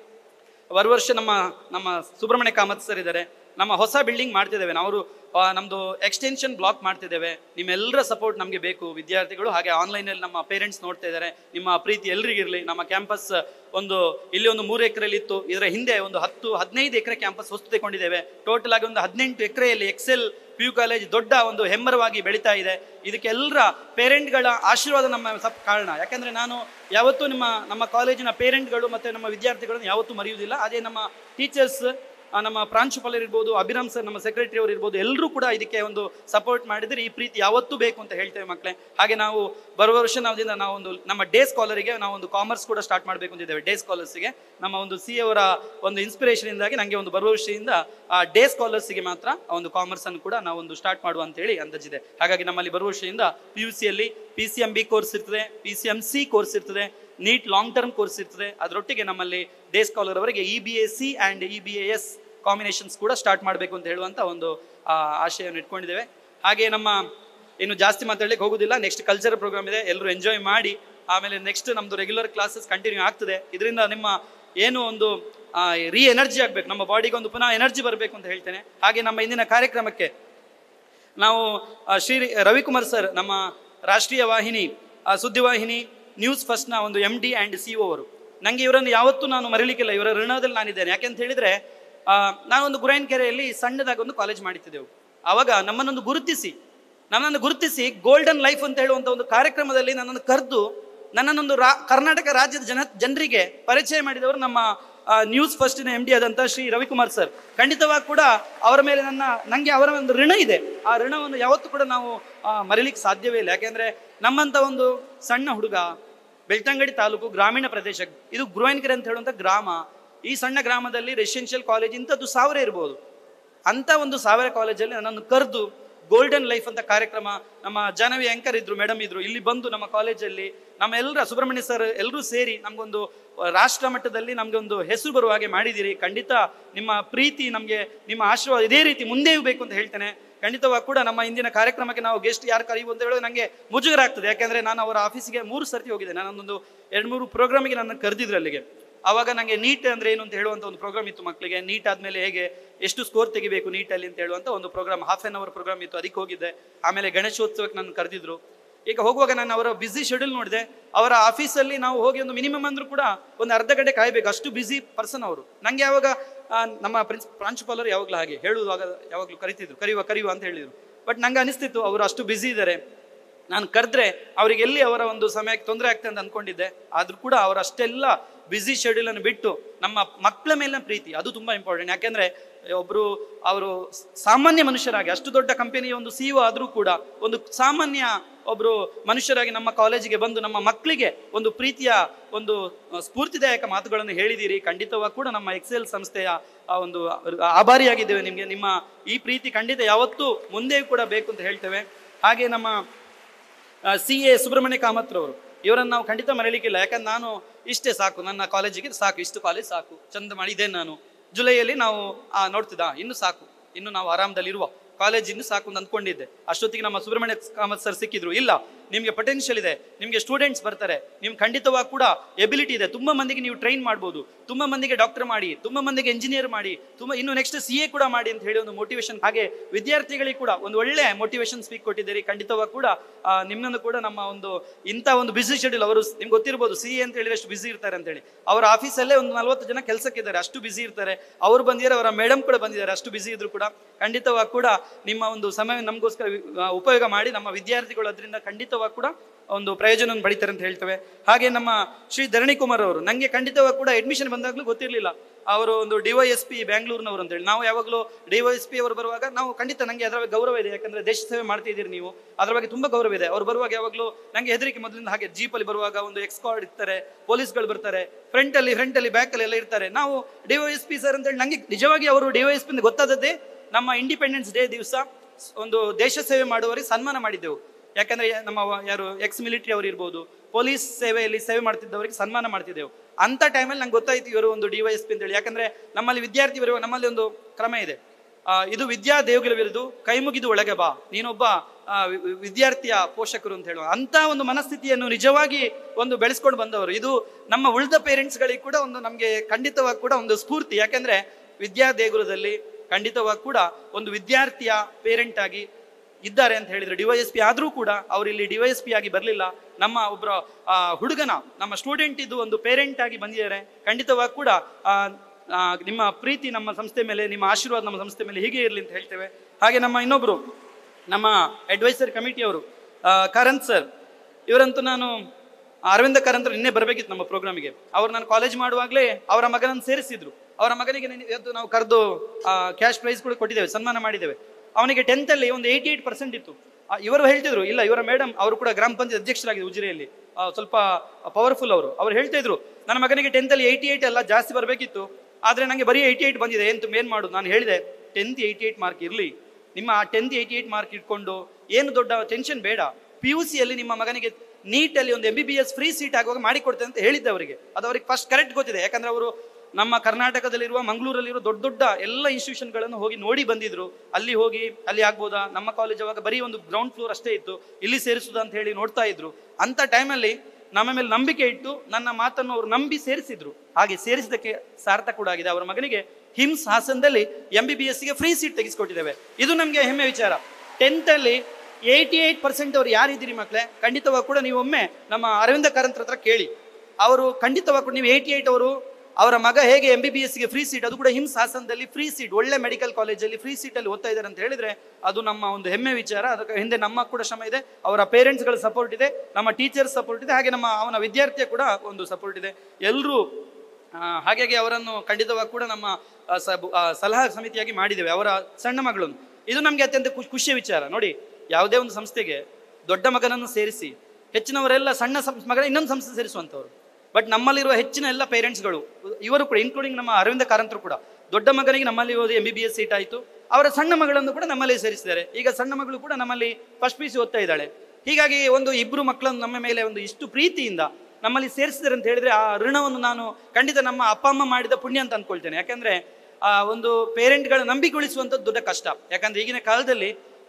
ಬರುವ ವರ್ಷ ನಮ್ಮ ನಮ್ಮ ಸುಬ್ರಹ್ಮಣ್ಯ ಕಾಮತ್ ಸರ್ ಇದ್ದಾರೆ ನಮ್ಮ ಹೊಸ ಬಿಲ್ಡಿಂಗ್ ಮಾಡ್ತಿದ್ದೇವೆ ನಾವು ಆ, ನಮ್ದು ಎಕ್ಸ್ಟೆನ್ಷನ್ ಬ್ಲಾಕ್ ಮಾಡ್ತಿದ್ದೇವೆ ನಿಮ್ಮೆಲ್ಲರ ಸಪೋರ್ಟ್ ನಮಗೆ ಬೇಕು ವಿದ್ಯಾರ್ಥಿಗಳು ಹಾಗೆ ಆನ್ಲೈನಲ್ಲಿ ನಮ್ಮ ಪೇರೆಂಟ್ಸ್ ನೋಡ್ತಾ ಇದ್ದಾರೆ ನಿಮ್ಮ ಪ್ರೀತಿ ಎಲ್ರಿಗಿರಲಿ ನಮ್ಮ ಕ್ಯಾಂಪಸ್ ಒಂದು ಇಲ್ಲಿ ಒಂದು ಮೂರು ಎಕರೆಯಲ್ಲಿ ಇತ್ತು ಇದರ ಹಿಂದೆ ಒಂದು ಹತ್ತು ಹದಿನೈದು ಎಕರೆ ಕ್ಯಾಂಪಸ್ ಹೊಸ್ತು ತಗೊಂಡಿದ್ದೇವೆ ಟೋಟಲ್ ಆಗಿ ಒಂದು ಹದಿನೆಂಟು ಎಕರೆಯಲ್ಲಿ ಎಕ್ಸೆಲ್ ಪಿ ಯು ಕಾಲೇಜ್ ದೊಡ್ಡ ಒಂದು ಹೆಮ್ಮರವಾಗಿ ಬೆಳೀತಾ ಇದೆ ಇದಕ್ಕೆಲ್ಲರ ಪೇರೆಂಟ್ಗಳ ಆಶೀರ್ವಾದ ನಮ್ಮ ಸಪ್ ಕಾರಣ ಯಾಕಂದ್ರೆ ನಾನು ಯಾವತ್ತೂ ನಿಮ್ಮ ನಮ್ಮ ಕಾಲೇಜಿನ ಪೇರೆಂಟ್ಗಳು ಮತ್ತೆ ನಮ್ಮ ವಿದ್ಯಾರ್ಥಿಗಳನ್ನು ಯಾವತ್ತೂ ಮರೆಯುವುದಿಲ್ಲ ಅದೇ ನಮ್ಮ ಟೀಚರ್ಸ್ ನಮ್ಮ ಪ್ರಾಂಶುಪಾಲರು ಇರ್ಬೋದು ಅಭಿರಾಮ್ ಸರ್ ನಮ್ಮ ಸೆಕ್ರೆಟರಿ ಅವರು ಇರ್ಬೋದು ಎಲ್ಲರೂ ಕೂಡ ಇದಕ್ಕೆ ಒಂದು ಸಪೋರ್ಟ್ ಮಾಡಿದ್ರೆ ಈ ಪ್ರೀತಿ ಯಾವತ್ತೂ ಬೇಕು ಅಂತ ಹೇಳ್ತೇವೆ ಮಕ್ಕಳೇ ಹಾಗೆ ನಾವು ಬರುವ ವರ್ಷ ನಾವದಿಂದ ನಾವು ಒಂದು ನಮ್ಮ ಡೇ ಸ್ಕಾಲರಿಗೆ ನಾವು ಒಂದು ಕಾಮರ್ಸ್ ಕೂಡ ಸ್ಟಾರ್ಟ್ ಮಾಡಬೇಕು ಅಂತಿದ್ದೇವೆ ಡೇ ಸ್ಕಾಲರ್ಸ್ಗೆ ನಮ್ಮ ಒಂದು ಸಿ ಅವರ ಒಂದು ಇನ್ಸ್ಪಿರೇಷನ್ ಇಂದಾಗಿ ನನಗೆ ಒಂದು ಬರುವ ವರ್ಷದಿಂದ ಆ ಡೇ ಸ್ಕಾಲರ್ಸ್ಗೆ ಮಾತ್ರ ಆ ಒಂದು ಕಾಮರ್ಸ್ ಅನ್ನು ಕೂಡ ನಾವು ಒಂದು ಸ್ಟಾರ್ಟ್ ಮಾಡುವ ಅಂತ ಹೇಳಿ ಅಂದಾಜಿದೆ ಹಾಗಾಗಿ ನಮ್ಮಲ್ಲಿ ಬರುವ ವರ್ಷದಿಂದ ಪಿ ಯು ಸಿಯಲ್ಲಿ P C M B course ಇರ್ತದೆ P C M C course ಇರ್ತದೆ ನೀಟ್ ಲಾಂಗ್ ಟರ್ಮ್ ಕೋರ್ಸ್ ಇರ್ತದೆ ಅದರೊಟ್ಟಿಗೆ ನಮ್ಮಲ್ಲಿ ಡೇ ಸ್ಕಾಲರ್ ಅವರಿಗೆ E B S C and E B S combinations ಕೂಡ ಸ್ಟಾರ್ಟ್ ಮಾಡಬೇಕು ಅಂತ ಹೇಳುವಂತ ಒಂದು ಆ, ಆಶಯವನ್ನು ಇಟ್ಕೊಂಡಿದ್ದೇವೆ ಹಾಗೆ ನಮ್ಮ ಇನ್ನು ಜಾಸ್ತಿ ಮಾತಾಡ್ಲಿಕ್ಕೆ ಹೋಗುದಿಲ್ಲ ನೆಕ್ಸ್ಟ್ ಕಲ್ಚರಲ್ ಪ್ರೋಗ್ರಾಮ್ ಇದೆ ಎಲ್ಲರೂ ಎಂಜಾಯ್ ಮಾಡಿ ಆಮೇಲೆ ನೆಕ್ಸ್ಟ್ ನಮ್ದು ರೆಗ್ಯುಲರ್ ಕ್ಲಾಸಸ್ ಕಂಟಿನ್ಯೂ ಆಗ್ತದೆ ಇದರಿಂದ ನಿಮ್ಮ ಏನು ಒಂದು ರೀ ಎನರ್ಜಿ ಆಗಬೇಕು ನಮ್ಮ ಬಾಡಿಗೆ ಒಂದು ಪುನಃ ಎನರ್ಜಿ ಬರಬೇಕು ಅಂತ ಹೇಳ್ತೇನೆ ಹಾಗೆ ನಮ್ಮ ಇಂದಿನ ಕಾರ್ಯಕ್ರಮಕ್ಕೆ ನಾವು ಆ, ಶ್ರೀ ರವಿಕುಮಾರ್ ಸರ್ ನಮ್ಮ ರಾಷ್ಟ್ರೀಯ ವಾಹಿನಿ ಆ, ಸುದ್ದಿವಾಹಿನಿ ನ್ಯೂಸ್ ಫಸ್ಟ್ನ ಒಂದು M D and C O ಅವರು ನನಗೆ ಇವರನ್ನು ಯಾವತ್ತೂ ನಾನು ಮರಲಿಕ್ಕಿಲ್ಲ ಇವರ ಋಣದಲ್ಲಿ ನಾನಿದ್ದೇನೆ ಯಾಕೆಂತ ಹೇಳಿದ್ರೆ ಆ, ನಾನೊಂದು ಗುರಾಯನ್ ಕೆರೆಯಲ್ಲಿ ಸಣ್ಣದಾಗಿ ಒಂದು ಕಾಲೇಜ್ ಮಾಡುತ್ತಿದ್ದೆವು ಆವಾಗ ನಮ್ಮನ್ನೊಂದು ಗುರುತಿಸಿ ನನ್ನನ್ನು ಗುರುತಿಸಿ ಗೋಲ್ಡನ್ ಲೈಫ್ ಅಂತ ಹೇಳುವಂಥ ಒಂದು ಕಾರ್ಯಕ್ರಮದಲ್ಲಿ ನನ್ನನ್ನು ಕರೆದು ನನ್ನನ್ನೊಂದು ರಾ ಕರ್ನಾಟಕ ರಾಜ್ಯದ ಜನ ಜನರಿಗೆ ಪರಿಚಯ ಮಾಡಿದವರು ನಮ್ಮ ಆ, ನ್ಯೂಸ್ ಫಸ್ಟಿನ ಎಂ ಡಿ ಆದಂಥ ಶ್ರೀ ರವಿಕುಮಾರ್ ಸರ್ ಖಂಡಿತವಾಗಿ ಕೂಡ ಅವರ ಮೇಲೆ ನನ್ನ ನನಗೆ ಅವರ ಒಂದು ಋಣ ಇದೆ ಆ ಋಣವನ್ನು ಯಾವತ್ತೂ ಕೂಡ ನಾವು ಆ, ಮರೀಲಿಕ್ಕೆ ಸಾಧ್ಯವೇ ಇಲ್ಲ ಯಾಕೆಂದ್ರೆ ನಮ್ಮಂಥ ಒಂದು ಸಣ್ಣ ಹುಡುಗ ಬೆಳ್ತಂಗಡಿ ತಾಲೂಕು ಗ್ರಾಮೀಣ ಪ್ರದೇಶ ಇದು ಗುರುವಾನ್ಕೆರೆ ಅಂತ ಹೇಳುವಂಥ ಗ್ರಾಮ ಈ ಸಣ್ಣ ಗ್ರಾಮದಲ್ಲಿ ರೆಸಿಡೆನ್ಷಿಯಲ್ ಕಾಲೇಜ್ ಇಂಥದ್ದು ಸಾವಿರ ಇರ್ಬೋದು ಅಂತ ಒಂದು ಸಾವಿರ ಕಾಲೇಜಲ್ಲಿ ನನ್ನನ್ನು ಕರೆದು ಗೋಲ್ಡನ್ ಲೈಫ್ ಅಂತ ಕಾರ್ಯಕ್ರಮ ನಮ್ಮ ಜಾಹ್ನವಿ ಆಂಕರ್ ಇದ್ರು ಮೇಡಮ್ ಇದ್ರು ಇಲ್ಲಿ ಬಂದು ನಮ್ಮ ಕಾಲೇಜಲ್ಲಿ ನಮ್ಮ ಎಲ್ಲರ ಸುಬ್ರಹ್ಮಣ್ಯ ಸರ್ ಎಲ್ಲರೂ ಸೇರಿ ನಮಗೊಂದು ರಾಷ್ಟ್ರ ಮಟ್ಟದಲ್ಲಿ ನಮ್ಗೆ ಒಂದು ಹೆಸರು ಬರುವ ಹಾಗೆ ಮಾಡಿದ್ದೀರಿ ಖಂಡಿತ ನಿಮ್ಮ ಪ್ರೀತಿ ನಮಗೆ ನಿಮ್ಮ ಆಶೀರ್ವಾದ ಇದೇ ರೀತಿ ಮುಂದೆಯೂ ಬೇಕು ಅಂತ ಹೇಳ್ತೇನೆ ಖಂಡಿತವಾಗಿ ಕೂಡ ನಮ್ಮ ಇಂದಿನ ಕಾರ್ಯಕ್ರಮಕ್ಕೆ ನಾವು ಗೆಸ್ಟ್ ಯಾರು ಕರೆಯುವುದು ಅಂತ ಹೇಳೋದು ನನಗೆ ಮುಜುಗರ ಆಗ್ತದೆ ಯಾಕೆಂದ್ರೆ ನಾನು ಅವರ ಆಫೀಸಿಗೆ ಮೂರು ಸರ್ತಿ ಹೋಗಿದೆ ನಾನೊಂದೊಂದು ಎರಡು ಮೂರು ಪ್ರೋಗ್ರಾಮಿಗೆ ನನ್ನ ಕರೆದಿದ್ರು ಅಲ್ಲಿಗೆ ಆವಾಗ ನನಗೆ ನೀಟ್ ಅಂದ್ರೆ ಏನು ಅಂತ ಹೇಳುವಂತ ಒಂದು ಪ್ರೋಗ್ರಾಮ್ ಇತ್ತು ಮಕ್ಕಳಿಗೆ ನೀಟ್ ಆದ್ಮೇಲೆ ಹೇಗೆ ಎಷ್ಟು ಸ್ಕೋರ್ ತೆಗಿಬೇಕು ನೀಟಲ್ಲಿ ಅಂತ ಹೇಳುವಂತ ಒಂದು programme half an hour programme ಇತ್ತು ಅದಕ್ಕೆ ಹೋಗಿದ್ದೆ ಆಮೇಲೆ ಗಣೇಶೋತ್ಸವಕ್ಕೆ ನನ್ನ ಕರೆದಿದ್ರು ಈಗ ಹೋಗುವಾಗ ನಾನು ಅವರ ಬ್ಯುಸಿ ಶೆಡ್ಯೂಲ್ ನೋಡಿದೆ ಅವರ ಆಫೀಸಲ್ಲಿ ನಾವು ಹೋಗಿ ಒಂದು ಮಿನಿಮಮ್ ಅಂದ್ರೂ ಕೂಡ ಒಂದು ಅರ್ಧ ಗಂಟೆ ಕಾಯಬೇಕು ಅಷ್ಟು ಬ್ಯುಸಿ ಪರ್ಸನ್ ಅವರು ನಂಗೆ ಯಾವಾಗ ಆ, ನಮ್ಮ ಪ್ರಿನ್ಸ್ ಪ್ರಾಂಶುಪಾಲರು ಯಾವಾಗಲೂ ಹಾಗೆ ಹೇಳುವಾಗ ಯಾವಾಗಲೂ ಕರಿತಿದ್ರು ಕರಿಯುವ ಕರಿಯುವ ಅಂತ ಹೇಳಿದ್ರು ಬಟ್ ನಂಗೆ ಅನಿಸ್ತಿತ್ತು ಅವರು ಅಷ್ಟು ಬ್ಯುಸಿ ಇದ್ದಾರೆ ನಾನು ಕರೆದ್ರೆ ಅವ್ರಿಗೆ ಎಲ್ಲಿ ಅವರ ಒಂದು ಸಮಯಕ್ಕೆ ತೊಂದರೆ ಆಗ್ತದೆ ಅಂತ ಅನ್ಕೊಂಡಿದ್ದೆ ಆದ್ರೂ ಕೂಡ ಅವರು ಅಷ್ಟೆಲ್ಲ ಬ್ಯುಸಿ ಶೆಡ್ಯೂಲ್ ಅನ್ನು ಬಿಟ್ಟು ನಮ್ಮ ಮಕ್ಕಳ ಮೇಲಿನ ಪ್ರೀತಿ ಅದು ತುಂಬಾ ಇಂಪಾರ್ಟೆಂಟ್ ಯಾಕೆಂದ್ರೆ ಒಬ್ರು ಅವರು ಸಾಮಾನ್ಯ ಮನುಷ್ಯರಾಗಿ ಅಷ್ಟು ದೊಡ್ಡ ಕಂಪನಿಯ ಒಂದು ಸಿ ಆದ್ರೂ ಕೂಡ ಒಂದು ಸಾಮಾನ್ಯ ಒಬ್ರು ಮನುಷ್ಯರಾಗಿ ನಮ್ಮ ಕಾಲೇಜಿಗೆ ಬಂದು ನಮ್ಮ ಮಕ್ಕಳಿಗೆ ಒಂದು ಪ್ರೀತಿಯ ಒಂದು ಆ, ಸ್ಫೂರ್ತಿದಾಯಕ ಮಾತುಗಳನ್ನು ಹೇಳಿದ್ದೀರಿ ಖಂಡಿತವಾಗಿ ಕೂಡ ನಮ್ಮ ಎಕ್ಸೆಲ್ ಸಂಸ್ಥೆಯ ಆ ಒಂದು ಆಭಾರಿಯಾಗಿದ್ದೇವೆ ನಿಮಗೆ ನಿಮ್ಮ ಈ ಪ್ರೀತಿ ಖಂಡಿತ ಯಾವತ್ತೂ ಮುಂದೆಯೂ ಕೂಡ ಬೇಕು ಅಂತ ಹೇಳ್ತೇವೆ ಹಾಗೆ ನಮ್ಮ ಸಿ ಎ ಸುಬ್ರಹ್ಮಣ್ಯ ಕಾಮತ್ರವರು ಇವರನ್ನು ನಾವು ಖಂಡಿತ ಮರೆಯಲಿಕ್ಕಿಲ್ಲ ಯಾಕಂದ್ರೆ ನಾನು ಇಷ್ಟೇ ಸಾಕು ನನ್ನ ಕಾಲೇಜಿಗೆ ಸಾಕು ಇಷ್ಟು ಕಾಲೇಜ್ ಸಾಕು ಚಂದ ಮಾಡಿದ್ದೇನೆ ನಾನು ಜುಲೈಯಲ್ಲಿ ನಾವು ಆ, ನೋಡ್ತಿದ್ದ ಇನ್ನು ಸಾಕು ಇನ್ನು ನಾವು ಆರಾಮದಲ್ಲಿರುವ ಕಾಲೇಜ್ ಇನ್ನು ಸಾಕು ಅಂತ ಅಂದ್ಕೊಂಡಿದ್ದೆ ಅಷ್ಟೊತ್ತಿಗೆ ನಮ್ಮ ಸುಬ್ರಹ್ಮಣ್ಯ ಕಾಮತ್ ಸರ್ ಸಿಕ್ಕಿದ್ರು ಇಲ್ಲ ನಿಮಗೆ ಪೊಟೆನ್ಷಿಯಲ್ ಇದೆ ನಿಮಗೆ ಸ್ಟೂಡೆಂಟ್ಸ್ ಬರ್ತಾರೆ ನಿಮ್ಗೆ ಖಂಡಿತವಾಗಿ ಕೂಡ ಎಬಿಲಿಟಿ ಇದೆ ತುಂಬಾ ಮಂದಿಗೆ ನೀವು ಟ್ರೈನ್ ಮಾಡ್ಬೋದು ತುಂಬಾ ಮಂದಿಗೆ ಡಾಕ್ಟರ್ ಮಾಡಿ ತುಂಬಾ ಮಂದಿಗೆ ಇಂಜಿನಿಯರ್ ಮಾಡಿ ತುಂಬಾ ಇನ್ನು ನೆಕ್ಸ್ಟ್ ಸಿ ಎ ಕೂಡ ಮಾಡಿ ಅಂತ ಹೇಳಿ ಒಂದು ಮೋಟಿವೇಶನ್ ಹಾಗೆ ವಿದ್ಯಾರ್ಥಿಗಳಿಗೆ ಕೂಡ ಒಂದು ಒಳ್ಳೆ ಮೋಟಿವೇಶನ್ ಸ್ಪೀಕ್ ಕೊಟ್ಟಿದ್ದೀರಿ ಖಂಡಿತವಾಗಿ ಕೂಡ ಆ, ನಿಮ್ಮನ್ನು ಕೂಡ ನಮ್ಮ ಒಂದು ಇಂಥ ಒಂದು ಬಿಸಿ ಶೆಡ್ಯೂಲ್ ಅವರು ನಿಮ್ಗೆ ಗೊತ್ತಿರ್ಬೋದು ಸಿ ಎ ಅಂತ ಹೇಳಿದ್ರೆ ಅಷ್ಟು ಬಿಸಿ ಇರ್ತಾರೆ ಅಂತ ಹೇಳಿ ಅವರ ಆಫೀಸಲ್ಲೇ ಒಂದು ನಲವತ್ತು ಜನ ಕೆಲಸಕ್ಕಿದ್ದಾರೆ ಅಷ್ಟು ಬಿಸಿ ಇರ್ತಾರೆ ಅವರು ಬಂದಿದ್ದಾರೆ ಅವರ ಮೇಡಮ್ ಕೂಡ ಬಂದಿದ್ದಾರೆ ಅಷ್ಟು ಬಿಸಿ ಇದ್ರು ಕೂಡ ಖಂಡಿತವಾಗಿ ಕೂಡ ನಿಮ್ಮ ಒಂದು ಸಮಯ ನಮಗೋಸ್ಕರ ವಿ- ಆ, ಉಪಯೋಗ ಮಾಡಿ ನಮ್ಮ ವಿದ್ಯಾರ್ಥಿಗಳು ಅದರಿಂದ ಖಂಡಿತವಾಗಿ ಕೂಡ ಒಂದು ಪ್ರಯೋಜನವನ್ನು ಪಡಿತಾರೆ ಅಂತ ಹೇಳ್ತೇವೆ ಹಾಗೆ ನಮ್ಮ ಶ್ರೀ ಧರಣಿ ಕುಮಾರ್ ಅವರು ನನಗೆ ಖಂಡಿತವಾಗಿ ಕೂಡ ಅಡ್ಮಿಷನ್ ಬಂದಾಗಲೂ ಗೊತ್ತಿರಲಿಲ್ಲ ಅವರು ಒಂದು ಡಿವೈಎಸ್ ಪಿ ಬ್ಯಾಂಗ್ಳೂರ್ನವರು ಅಂತೇಳಿ ನಾವು ಯಾವಾಗಲೂ ಡಿವೈಎಸ್ ಪಿ ಅವರು ಬರುವಾಗ ನಾವು ಖಂಡಿತ ನನಗೆ ಅದರ ಬಗ್ಗೆ ಗೌರವ ಇದೆ ಯಾಕಂದ್ರೆ ದೇಶ ಸೇವೆ ಮಾಡ್ತಿದ್ದೀರಿ ನೀವು ಅದರ ಬಗ್ಗೆ ತುಂಬಾ ಗೌರವ ಇದೆ ಅವ್ರು ಬರುವಾಗ ಯಾವಾಗಲೂ ನನಗೆ ಹೆದರಿಕೆ ಮೊದಲಿಂದ ಹಾಗೆ ಜೀಪಲ್ಲಿ ಬರುವಾಗ ಒಂದು ಎಕ್ಸ್ಕಾರ್ಡ್ ಇರ್ತಾರೆ ಪೊಲೀಸ್ಗಳು ಬರ್ತಾರೆ ಫ್ರಂಟ್ ಅಲ್ಲಿ ಫ್ರಂಟ್ ಅಲ್ಲಿ ಬ್ಯಾಕ್ ಅಲ್ಲಿ ಎಲ್ಲ ಇರ್ತಾರೆ ನಾವು ಡಿವೈಎಸ್ ಪಿ ಸರ್ ಅಂತೇಳಿ ನನಗೆ ನಿಜವಾಗಿ ಅವರು ಡಿವೈಎಸ್ ಪಿ ಗೊತ್ತಾದದ್ದೇ ನಮ್ಮ ಇಂಡಿಪೆಂಡೆನ್ಸ್ ಡೇ ದಿವಸ ಒಂದು ದೇಶ ಸೇವೆ ಮಾಡುವವರಿಗೆ ಸನ್ಮಾನ ಮಾಡಿದ್ದೆವು ಯಾಕಂದ್ರೆ ನಮ್ಮ ವ- ಯಾರು ಎಕ್ಸ್ ಮಿಲಿಟರಿ ಅವರು ಇರ್ಬೋದು ಪೊಲೀಸ್ ಸೇವೆಯಲ್ಲಿ ಸೇವೆ ಮಾಡ್ತಿದ್ದವರಿಗೆ ಸನ್ಮಾನ ಮಾಡ್ತಿದ್ದೆವು ಅಂತ ಟೈಮಲ್ಲಿ ನಂಗೆ ಗೊತ್ತಾಯ್ತು ಇವರು ಒಂದು ಡಿವೈಎಸ್ ಪಿ ಅಂತೇಳಿ ಯಾಕಂದ್ರೆ ನಮ್ಮಲ್ಲಿ ವಿದ್ಯಾರ್ಥಿ ಬರುವ ನಮ್ಮಲ್ಲಿ ಒಂದು ಕ್ರಮ ಇದೆ ಆ, ಇದು ವಿದ್ಯಾ ದೇವಗಿರವಿರುದು ಕೈ ಮುಗಿದು ಒಳಗೆ ಬಾ ನೀನೊಬ್ಬ ಆ, ವಿ- ವಿ- ವಿದ್ಯಾರ್ಥಿಯ ಪೋಷಕರು ಅಂತ ಹೇಳುವ ಅಂತ ಒಂದು ಮನಸ್ಥಿತಿಯನ್ನು ನಿಜವಾಗಿ ಒಂದು ಬೆಳೆಸ್ಕೊಂಡು ಬಂದವರು ಇದು ನಮ್ಮ ಉಳಿದ ಪೇರೆಂಟ್ಸ್ಗಳಿಗೆ ಕೂಡ ಒಂದು ನಮಗೆ ಖಂಡಿತವಾಗಿ ಕೂಡ ಒಂದು ಸ್ಫೂರ್ತಿ ಯಾಕಂದ್ರೆ ವಿದ್ಯಾ ದೇಗುಲದಲ್ಲಿ ಖಂಡಿತವಾಗಿ ಕೂಡ ಒಂದು ವಿದ್ಯಾರ್ಥಿಯ ಪೇರೆಂಟ್ ಆಗಿ ಇದ್ದಾರೆ ಅಂತ ಹೇಳಿದ್ರು ಡಿವೈಎಸ್ ಪಿ ಆದ್ರೂ ಕೂಡ ಅವರು ಇಲ್ಲಿ ಡಿವೈಎಸ್ ಪಿ ಆಗಿ ಬರಲಿಲ್ಲ ನಮ್ಮ ಒಬ್ಬರ ಆ, ಹುಡುಗನ ನಮ್ಮ ಸ್ಟೂಡೆಂಟ್ ಇದು ಒಂದು ಪೇರೆಂಟ್ ಆಗಿ ಬಂದಿದ್ದಾರೆ ಖಂಡಿತವಾಗಿ ಕೂಡ ಆ, ಆ, ನಿಮ್ಮ ಪ್ರೀತಿ ನಮ್ಮ ಸಂಸ್ಥೆ ಮೇಲೆ ನಿಮ್ಮ ಆಶೀರ್ವಾದ ನಮ್ಮ ಸಂಸ್ಥೆ ಮೇಲೆ ಹೀಗೆ ಇರಲಿ ಅಂತ ಹೇಳ್ತೇವೆ ಹಾಗೆ ನಮ್ಮ ಇನ್ನೊಬ್ರು ನಮ್ಮ ಅಡ್ವೈಸರ್ ಕಮಿಟಿಯವರು ಕರಣ್ ಸರ್ ಇವರಂತೂ ನಾನು ಅರವಿಂದ ಕಾರಂತ್ ನಿನ್ನೆ ಬರಬೇಕಿತ್ತು ನಮ್ಮ ಪ್ರೋಗ್ರಾಮಿಗೆ ಅವ್ರು ನಾನು ಕಾಲೇಜ್ ಮಾಡುವಾಗಲೇ ಅವರ ಮಗನನ್ನು ಸೇರಿಸಿದ್ರು ಅವರ ಮಗನಿಗೆ ನಿನ್ನೆ ಇವತ್ತು ನಾವು ಕರೆದು ಕ್ಯಾಶ್ ಪ್ರೈಸ್ ಕೂಡ ಕೊಟ್ಟಿದ್ದೇವೆ ಸನ್ಮಾನ ಮಾಡಿದ್ದೇವೆ ಅವನಿಗೆ ಟೆಂತ್ ಅಲ್ಲಿ ಒಂದು ಏಯ್ಟಿ ಏಟ್ ಪರ್ಸೆಂಟ್ ಇತ್ತು ಆ, ಇವರು ಹೇಳ್ತಿದ್ರು ಇಲ್ಲ ಇವರ ಮೇಡಮ್ ಅವರು ಕೂಡ ಗ್ರಾಮ ಪಂಚಾಯತ್ ಅಧ್ಯಕ್ಷರಾಗಿದೆ ಉಜಿರೆಯಲ್ಲಿ ಆ, ಸ್ವಲ್ಪ ಪವರ್ಫುಲ್ ಅವರು ಅವ್ರು ಹೇಳ್ತಾ ಇದ್ರು ನನ್ನ ಮಗನಿಗೆ ಟೆಂತ್ ಅಲ್ಲಿ ಏಯ್ಟಿ ಏಟ್ ಎಲ್ಲ ಜಾಸ್ತಿ ಬರಬೇಕಿತ್ತು ಆದ್ರೆ ನನಗೆ ಬರೀ ಏಯ್ಟಿ ಏಟ್ ಬಂದಿದೆ ಎಂತ ಏನ್ ಮಾಡುದು ನಾನು ಹೇಳಿದೆ ಟೆಂತ್ ಏಯ್ಟಿ ಏಟ್ ಮಾರ್ಕ್ ಇರಲಿ ನಿಮ್ಮ ಟೆಂತ್ ಏಯ್ಟಿ ಏಟ್ ಮಾರ್ಕ್ ಇಟ್ಕೊಂಡು ಏನು ದೊಡ್ಡ ಟೆನ್ಷನ್ ಬೇಡ ಪಿ ಯು ಸಿಯಲ್ಲಿ ನಿಮ್ಮ ಮಗನಿಗೆ ನೀಟಲ್ಲಿ ಒಂದು M B B S free seat ಆಗುವಾಗ ಮಾಡಿಕೊಡ್ತೇನೆ ಅಂತ ಹೇಳಿದ್ದೆ ಅವರಿಗೆ ಅದು ಅವರಿಗೆ ಫಸ್ಟ್ ಕರೆಕ್ಟ್ ಗೊತ್ತಿದೆ ಯಾಕಂದ್ರೆ ಅವರು ನಮ್ಮ ಕರ್ನಾಟಕದಲ್ಲಿರುವ ಮಂಗಳೂರಲ್ಲಿರುವ ದೊಡ್ಡ ದೊಡ್ಡ ಎಲ್ಲ ಇನ್ಸ್ಟಿಟ್ಯೂಷನ್ಗಳನ್ನು ಹೋಗಿ ನೋಡಿ ಬಂದಿದ್ರು ಅಲ್ಲಿ ಹೋಗಿ ಅಲ್ಲಿ ಆಗ್ಬೋದಾ ನಮ್ಮ ಕಾಲೇಜ್ ಅವಾಗ ಬರೀ ಒಂದು ಗ್ರೌಂಡ್ ಫ್ಲೋರ್ ಅಷ್ಟೇ ಇತ್ತು ಇಲ್ಲಿ ಸೇರಿಸುದಾ ಅಂತ ಹೇಳಿ ನೋಡ್ತಾ ಇದ್ರು ಅಂತ ಟೈಮಲ್ಲಿ ನಮ್ಮ ಮೇಲೆ ನಂಬಿಕೆ ಇಟ್ಟು ನನ್ನ ಮಾತನ್ನು ಅವರು ನಂಬಿ ಸೇರಿಸಿದ್ರು ಹಾಗೆ ಸೇರಿಸಿದಕ್ಕೆ ಸಾರ್ಥಕ ಕೂಡ ಆಗಿದೆ ಅವರ ಮಗನಿಗೆ ಹಿಮ್ಸ್ ಹಾಸನದಲ್ಲಿ ಎಂ ಬಿ ಬಿ ಎಸ್ಗೆ ಫ್ರೀ ಸೀಟ್ ತೆಗೆಸಿಕೊಟ್ಟಿದ್ದೇವೆ ಇದು ನಮಗೆ ಹೆಮ್ಮೆ ವಿಚಾರ ಟೆಂತ್ ಅಲ್ಲಿ ಏಯ್ಟಿ ಏಟ್ ಪರ್ಸೆಂಟ್ ಅವ್ರು ಯಾರಿದ್ದೀರಿ ಮಕ್ಕಳೇ ಖಂಡಿತವಾಗಿ ಕೂಡ ನೀವು ಒಮ್ಮೆ ನಮ್ಮ ಅರವಿಂದ ಕಾರಂತ್ರ ಹತ್ರ ಕೇಳಿ ಅವರು ಖಂಡಿತವಾಗಿ ಕೂಡ ನೀವು ಏಯ್ಟಿ ಏಟ್ ಅವರು ಅವರ ಮಗ ಹೇಗೆ ಎಂ ಬಿ ಬಿ ಎಸ್ಗೆ ಫ್ರೀ ಸೀಟ್ ಅದು ಕೂಡ ಹಿಮ್ಸ್ ಹಾಸನದಲ್ಲಿ ಫ್ರೀ ಸೀಟ್ ಒಳ್ಳೆ ಮೆಡಿಕಲ್ ಕಾಲೇಜಲ್ಲಿ ಫ್ರೀ ಸೀಟಲ್ಲಿ ಓದ್ತಾ ಇದ್ದಾರೆ ಅಂತ ಹೇಳಿದ್ರೆ ಅದು ನಮ್ಮ ಒಂದು ಹೆಮ್ಮೆ ವಿಚಾರ ಅದಕ್ಕೆ ಹಿಂದೆ ನಮ್ಮ ಕೂಡ ಶ್ರಮ ಇದೆ ಅವರ ಪೇರೆಂಟ್ಸ್ಗಳ ಸಪೋರ್ಟ್ ಇದೆ ನಮ್ಮ ಟೀಚರ್ಸ್ ಸಪೋರ್ಟ್ ಇದೆ ಹಾಗೆ ನಮ್ಮ ಅವನ ವಿದ್ಯಾರ್ಥಿಯ ಕೂಡ ಒಂದು ಸಪೋರ್ಟ್ ಇದೆ ಎಲ್ಲರೂ ಹಾಗಾಗಿ ಅವರನ್ನು ಖಂಡಿತವಾಗಿ ಕೂಡ ನಮ್ಮ ಆ, ಸಬ್- ಆ, ಸಲಹಾ ಸಮಿತಿಯಾಗಿ ಮಾಡಿದ್ದೇವೆ ಅವರ ಸಣ್ಣ ಮಗಳನ್ನು ಇದು ನಮಗೆ ಅತ್ಯಂತ ಖುಷ್- ಖುಷಿಯ ವಿಚಾರ ನೋಡಿ ಯಾವುದೇ ಒಂದು ಸಂಸ್ಥೆಗೆ ದೊಡ್ಡ ಮಗನನ್ನು ಸೇರಿಸಿ ಹೆಚ್ಚಿನವರೆಲ್ಲ ಸಣ್ಣ ಸಂಸ್ ಮಗನ ಇನ್ನೊಂದು ಸಂಸ್ಥೆ ಸೇರಿಸುವಂಥವ್ರು ಬಟ್ ನಮ್ಮಲ್ಲಿರುವ ಹೆಚ್ಚಿನ ಎಲ್ಲ ಪೇರೆಂಟ್ಸ್ಗಳು ಇವರು ಕೂಡ ಇನ್ಕ್ಲೂಡಿಂಗ್ ನಮ್ಮ ಅರವಿಂದ ಕಾರಂತರು ಕೂಡ ದೊಡ್ಡ ಮಗನಿಗೆ ನಮ್ಮಲ್ಲಿ ಓದಿ M B B S seat ಆಯಿತು ಅವರ ಸಣ್ಣ ಮಗಳನ್ನು ಕೂಡ ನಮ್ಮಲ್ಲಿ ಸೇರಿಸಿದ್ದಾರೆ ಈಗ ಸಣ್ಣ ಮಗಳು ಕೂಡ ನಮ್ಮಲ್ಲಿ ಫಸ್ಟ್ ಪಿ ಸಿ ಓದ್ತಾ ಇದ್ದಾಳೆ ಹೀಗಾಗಿ ಒಂದು ಇಬ್ರು ಮಕ್ಕಳನ್ನು ನಮ್ಮ ಮೇಲೆ ಒಂದು ಇಷ್ಟು ಪ್ರೀತಿಯಿಂದ ನಮ್ಮಲ್ಲಿ ಸೇರಿಸಿದ್ದಾರೆ ಅಂತ ಹೇಳಿದ್ರೆ ಆ ಋಣವನ್ನು ನಾನು ಖಂಡಿತ ನಮ್ಮ ಅಪ್ಪ ಅಮ್ಮ ಮಾಡಿದ ಪುಣ್ಯ ಅಂತ ಅನ್ಕೊಳ್ತೇನೆ ಯಾಕಂದ್ರೆ ಆ ಒಂದು ಪೇರೆಂಟ್ಗಳ ನಂಬಿಕೆ ಉಳಿಸುವಂಥದ್ದು ದೊಡ್ಡ ಕಷ್ಟ ಯಾಕಂದ್ರೆ ಈಗಿನ ಕಾಲದಲ್ಲಿ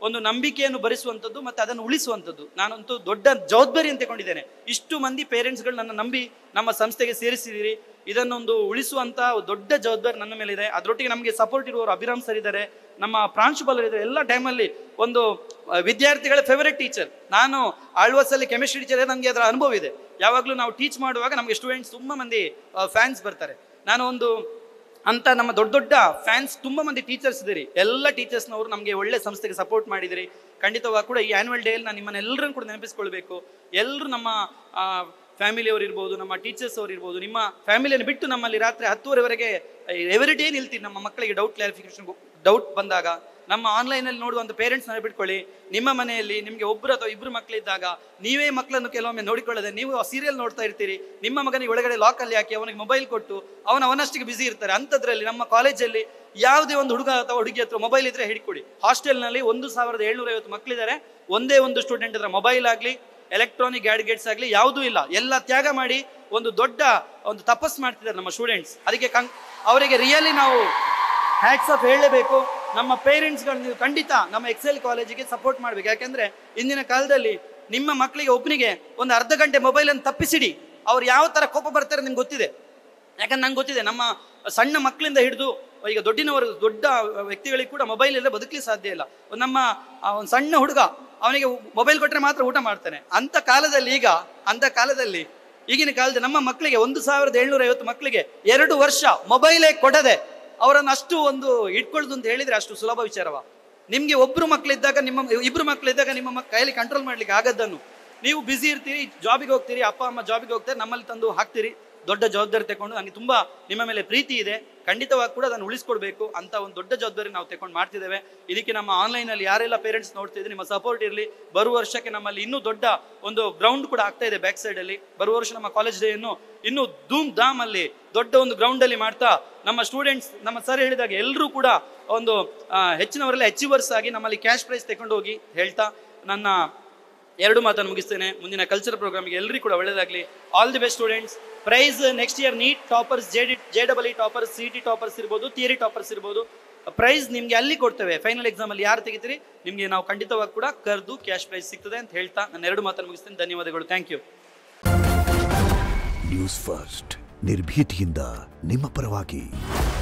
ಒಂದು ನಂಬಿಕೆಯನ್ನು ಭರಿಸುವಂಥದ್ದು ಮತ್ತು ಅದನ್ನು ಉಳಿಸುವಂಥದ್ದು ನಾನಂತೂ ದೊಡ್ಡ ಜವಾಬ್ದಾರಿ ಅಂತ ತಗೊಂಡಿದ್ದೇನೆ ಇಷ್ಟು ಮಂದಿ ಪೇರೆಂಟ್ಸ್ಗಳು ನನ್ನ ನಂಬಿ ನಮ್ಮ ಸಂಸ್ಥೆಗೆ ಸೇರಿಸಿದ್ದೀರಿ ಇದನ್ನೊಂದು ಉಳಿಸುವಂತ ದೊಡ್ಡ ಜವಾಬ್ದಾರಿ ನನ್ನ ಮೇಲೆ ಇದೆ ಅದರೊಟ್ಟಿಗೆ ನಮಗೆ ಸಪೋರ್ಟ್ ಇರುವವರು ಅಭಿರಾಮ್ ಸರ್ ಇದ್ದಾರೆ ನಮ್ಮ ಪ್ರಾಂಶುಪಾಲರು ಇದ್ದಾರೆ ಎಲ್ಲ ಟೈಮಲ್ಲಿ ಒಂದು ಆ, ವಿದ್ಯಾರ್ಥಿಗಳ ಫೇವರೆಟ್ ಟೀಚರ್ ನಾನು ಆಳ್ವಾಸಲ್ಲಿ ಕೆಮಿಸ್ಟ್ರಿ ಟೀಚರ್ ನನಗೆ ಅದರ ಅನುಭವ ಇದೆ ಯಾವಾಗಲೂ ನಾವು ಟೀಚ್ ಮಾಡುವಾಗ ನಮಗೆ ಸ್ಟೂಡೆಂಟ್ಸ್ ತುಂಬ ಮಂದಿ ಫ್ಯಾನ್ಸ್ ಬರ್ತಾರೆ ನಾನು ಒಂದು ಅಂತ ನಮ್ಮ ದೊಡ್ಡ ದೊಡ್ಡ ಫ್ಯಾನ್ಸ್ ತುಂಬ ಮಂದಿ ಟೀಚರ್ಸ್ ಇದ್ದೀರಿ ಎಲ್ಲ ಟೀಚರ್ಸ್ನವರು ನಮಗೆ ಒಳ್ಳೆ ಸಂಸ್ಥೆಗೆ ಸಪೋರ್ಟ್ ಮಾಡಿದಿರಿ ಖಂಡಿತವಾಗಿ ಕೂಡ ಈ ಆ್ಯನ್ಯುವಲ್ ಡೇಯಲ್ಲಿ ನಾನು ನಿಮ್ಮನ್ನೆಲ್ಲರನ್ನು ಕೂಡ ನೆನಪಿಸ್ಕೊಳ್ಬೇಕು ಎಲ್ಲರೂ ನಮ್ಮ ಫ್ಯಾಮಿಲಿಯವರು ಇರ್ಬೋದು ನಮ್ಮ ಟೀಚರ್ಸ್ ಅವರು ಇರ್ಬೋದು ನಿಮ್ಮ ಫ್ಯಾಮಿಲಿಯನ್ನು ಬಿಟ್ಟು ನಮ್ಮಲ್ಲಿ ರಾತ್ರಿ ಹತ್ತುವರೆವರೆಗೆ ಎವ್ರಿ ಡೇ ನಿಲ್ತೀರಿ ನಮ್ಮ ಮಕ್ಕಳಿಗೆ ಡೌಟ್ ಕ್ಲಾರಿಫಿಕೇಶನ್ ಡೌಟ್ ಬಂದಾಗ ನಮ್ಮ ಆನ್ಲೈನಲ್ಲಿ ನೋಡುವಂಥ ಪೇರೆಂಟ್ಸ್ ನೆನಪಿಟ್ಕೊಳ್ಳಿ ನಿಮ್ಮ ಮನೆಯಲ್ಲಿ ನಿಮಗೆ ಒಬ್ಬರು ಅಥವಾ ಇಬ್ಬರು ಮಕ್ಕಳಿದ್ದಾಗ ನೀವೇ ಮಕ್ಕಳನ್ನು ಕೆಲವೊಮ್ಮೆ ನೋಡಿಕೊಳ್ಳದೆ ನೀವು ಸೀರಿಯಲ್ ನೋಡ್ತಾ ಇರ್ತೀರಿ ನಿಮ್ಮ ಮಗನಿಗೆ ಒಳಗಡೆ ಲಾಕಲ್ಲಿ ಹಾಕಿ ಅವನಿಗೆ ಮೊಬೈಲ್ ಕೊಟ್ಟು ಅವನ ಅವನಷ್ಟಿಗೆ ಬಿಸಿ ಇರ್ತಾರೆ ಅಂಥದ್ರಲ್ಲಿ ನಮ್ಮ ಕಾಲೇಜಲ್ಲಿ ಯಾವುದೇ ಒಂದು ಹುಡುಗ ಅಥವಾ ಹುಡುಗಿ ಹತ್ರ ಮೊಬೈಲ್ ಇದ್ರೆ ಹಿಡ್ಕೊಡಿ ಹಾಸ್ಟೆಲ್ನಲ್ಲಿ ಒಂದು ಸಾವಿರದ ಏಳ್ನೂರ ಐವತ್ತು ಮಕ್ಕಳಿದ್ದಾರೆ ಒಂದೇ ಒಂದು ಸ್ಟೂಡೆಂಟ್ ಹತ್ರ ಮೊಬೈಲ್ ಆಗಲಿ ಎಲೆಕ್ಟ್ರಾನಿಕ್ ಗ್ಯಾಡ್ಗೆಟ್ಸ್ ಆಗಲಿ ಯಾವುದೂ ಇಲ್ಲ ಎಲ್ಲ ತ್ಯಾಗ ಮಾಡಿ ಒಂದು ದೊಡ್ಡ ಒಂದು ತಪಸ್ ಮಾಡ್ತಿದ್ದಾರೆ ನಮ್ಮ ಸ್ಟೂಡೆಂಟ್ಸ್ ಅದಕ್ಕೆ ಕಂ ಅವರಿಗೆ ರಿಯಲಿ ನಾವು ಹ್ಯಾಟ್ಸ್ ಆಫ್ ಹೇಳಲೇಬೇಕು ನಮ್ಮ ಪೇರೆಂಟ್ಸ್ಗಳು ನೀವು ಖಂಡಿತ ನಮ್ಮ ಎಕ್ಸೆಲ್ ಕಾಲೇಜಿಗೆ ಸಪೋರ್ಟ್ ಮಾಡಬೇಕು ಯಾಕೆಂದ್ರೆ ಇಂದಿನ ಕಾಲದಲ್ಲಿ ನಿಮ್ಮ ಮಕ್ಕಳಿಗೆ ಒಬ್ಬನಿಗೆ ಒಂದು ಅರ್ಧ ಗಂಟೆ ಮೊಬೈಲನ್ನು ತಪ್ಪಿಸಿಡಿ ಅವ್ರು ಯಾವ ಥರ ಕೋಪ ಬರ್ತಾರೆ ನಿಮ್ಗೆ ಗೊತ್ತಿದೆ ಯಾಕಂದ್ರೆ ನಂಗೆ ಗೊತ್ತಿದೆ ನಮ್ಮ ಸಣ್ಣ ಮಕ್ಕಳಿಂದ ಹಿಡಿದು ಈಗ ದೊಡ್ಡಿನವರು ದೊಡ್ಡ ವ್ಯಕ್ತಿಗಳಿಗೆ ಕೂಡ ಮೊಬೈಲ್ ಇಲ್ಲದೆ ಬದುಕಲಿಕ್ಕೆ ಸಾಧ್ಯ ಇಲ್ಲ ಒಂದು ನಮ್ಮ ಒಂದು ಸಣ್ಣ ಹುಡುಗ ಅವನಿಗೆ ಮೊಬೈಲ್ ಕೊಟ್ಟರೆ ಮಾತ್ರ ಊಟ ಮಾಡ್ತಾನೆ ಅಂತ ಕಾಲದಲ್ಲಿ ಈಗ ಅಂತ ಕಾಲದಲ್ಲಿ ಈಗಿನ ಕಾಲದಲ್ಲಿ ನಮ್ಮ ಮಕ್ಕಳಿಗೆ ಒಂದು ಸಾವಿರದ ಏಳ್ನೂರ ಐವತ್ತು ಮಕ್ಕಳಿಗೆ ಎರಡು ವರ್ಷ ಮೊಬೈಲೇ ಕೊಡದೆ ಅವರನ್ನು ಅಷ್ಟು ಒಂದು ಇಟ್ಕೊಳ್ಳೋದು ಅಂತ ಹೇಳಿದ್ರೆ ಅಷ್ಟು ಸುಲಭ ವಿಚಾರವ ನಿಮ್ಗೆ ಒಬ್ರು ಮಕ್ಕಳಿದ್ದಾಗ ನಿಮ್ಮ ಇಬ್ರು ಮಕ್ಕಳಿದ್ದಾಗ ನಿಮ್ಮ ಮಕ್ಕ ಕೈಯಲ್ಲಿ ಕಂಟ್ರೋಲ್ ಮಾಡ್ಲಿಕ್ಕೆ ಆಗದ್ದನ್ನು ನೀವು ಬ್ಯುಸಿ ಇರ್ತೀರಿ ಜಾಬಿಗೆ ಹೋಗ್ತೀರಿ ಅಪ್ಪ ಅಮ್ಮ ಜಾಬಿಗೆ ಹೋಗ್ತಾರೆ ನಮ್ಮಲ್ಲಿ ತಂದು ಹಾಕ್ತೀರಿ ದೊಡ್ಡ ಜವಾಬ್ದಾರಿ ತಗೊಂಡು ನನಗೆ ತುಂಬಾ ನಿಮ್ಮ ಮೇಲೆ ಪ್ರೀತಿ ಇದೆ ಖಂಡಿತವಾಗಿ ಕೂಡ ಅದನ್ನು ಉಳಿಸ್ಕೊಡ್ಬೇಕು ಅಂತ ಒಂದು ದೊಡ್ಡ ಜವಾಬ್ದಾರಿ ನಾವು ತಗೊಂಡು ಮಾಡ್ತಿದ್ದೇವೆ ಇದಕ್ಕೆ ನಮ್ಮ ಆನ್ಲೈನಲ್ಲಿ ಯಾರೆಲ್ಲ ಪೇರೆಂಟ್ಸ್ ನೋಡ್ತಿದ್ರೆ ನಿಮ್ಮ ಸಪೋರ್ಟ್ ಇರಲಿ ಬರುವ ವರ್ಷಕ್ಕೆ ನಮ್ಮಲ್ಲಿ ಇನ್ನೂ ದೊಡ್ಡ ಒಂದು ಗ್ರೌಂಡ್ ಕೂಡ ಆಗ್ತಾ ಇದೆ ಬ್ಯಾಕ್ ಸೈಡ್ ಅಲ್ಲಿ ಬರುವ ವರ್ಷ ನಮ್ಮ ಕಾಲೇಜ್ ಡೇ ಅನ್ನು ಇನ್ನೂ ಧೂಮ್ ಧಾಮ್ ಅಲ್ಲಿ ದೊಡ್ಡ ಒಂದು ಗ್ರೌಂಡ್ ಅಲ್ಲಿ ಮಾಡ್ತಾ ನಮ್ಮ ಸ್ಟೂಡೆಂಟ್ಸ್ ನಮ್ಮ ಸರ್ ಹೇಳಿದಾಗ ಎಲ್ಲರೂ ಕೂಡ ಒಂದು ಆ, ಹೆಚ್ಚಿನವರೆಲ್ಲ ಅಚೀವರ್ಸ್ ಆಗಿ ನಮ್ಮಲ್ಲಿ ಕ್ಯಾಶ್ ಪ್ರೈಸ್ ತಗೊಂಡು ಹೋಗಿ ಹೇಳ್ತಾ ನನ್ನ ಎರಡು ಮಾತನ್ನು ಮುಗಿಸ್ತೇನೆ ಮುಂದಿನ ಕಲ್ಚರ್ ಪ್ರೋಗ್ರಾಮ್ಗೆ ಎಲ್ಲರಿಗೂ ಕೂಡ ಒಳ್ಳೆಯದಾಗಲಿ all the best students prize next year NEET toppers J D J double E toppers C T toppers ಇರ್ಬೋದು ಥಿಯರಿ ಟಾಪರ್ಸ್ ಇರ್ಬೋದು ಪ್ರೈಸ್ ನಿಮಗೆ ಅಲ್ಲಿ ಕೊಡ್ತೇವೆ ಫೈನಲ್ ಎಕ್ಸಾಮಲ್ಲಿ ಯಾರು ತೆಗಿತೀರಿ ನಿಮಗೆ ನಾವು ಖಂಡಿತವಾಗಿ ಕೂಡ ಕರೆದು ಕ್ಯಾಶ್ ಪ್ರೈಸ್ ಸಿಗ್ತದೆ ಅಂತ ಹೇಳ್ತಾ ನಾನು ಎರಡು ಮಾತನ್ನು ಮುಗಿಸ್ತೇನೆ ಧನ್ಯವಾದಗಳು ಥ್ಯಾಂಕ್ ಯು ನ್ಯೂಸ್ ಫಸ್ಟ್ ನಿರ್ಭೀತಿಯಿಂದ ನಿಮ್ಮ ಪರವಾಗಿ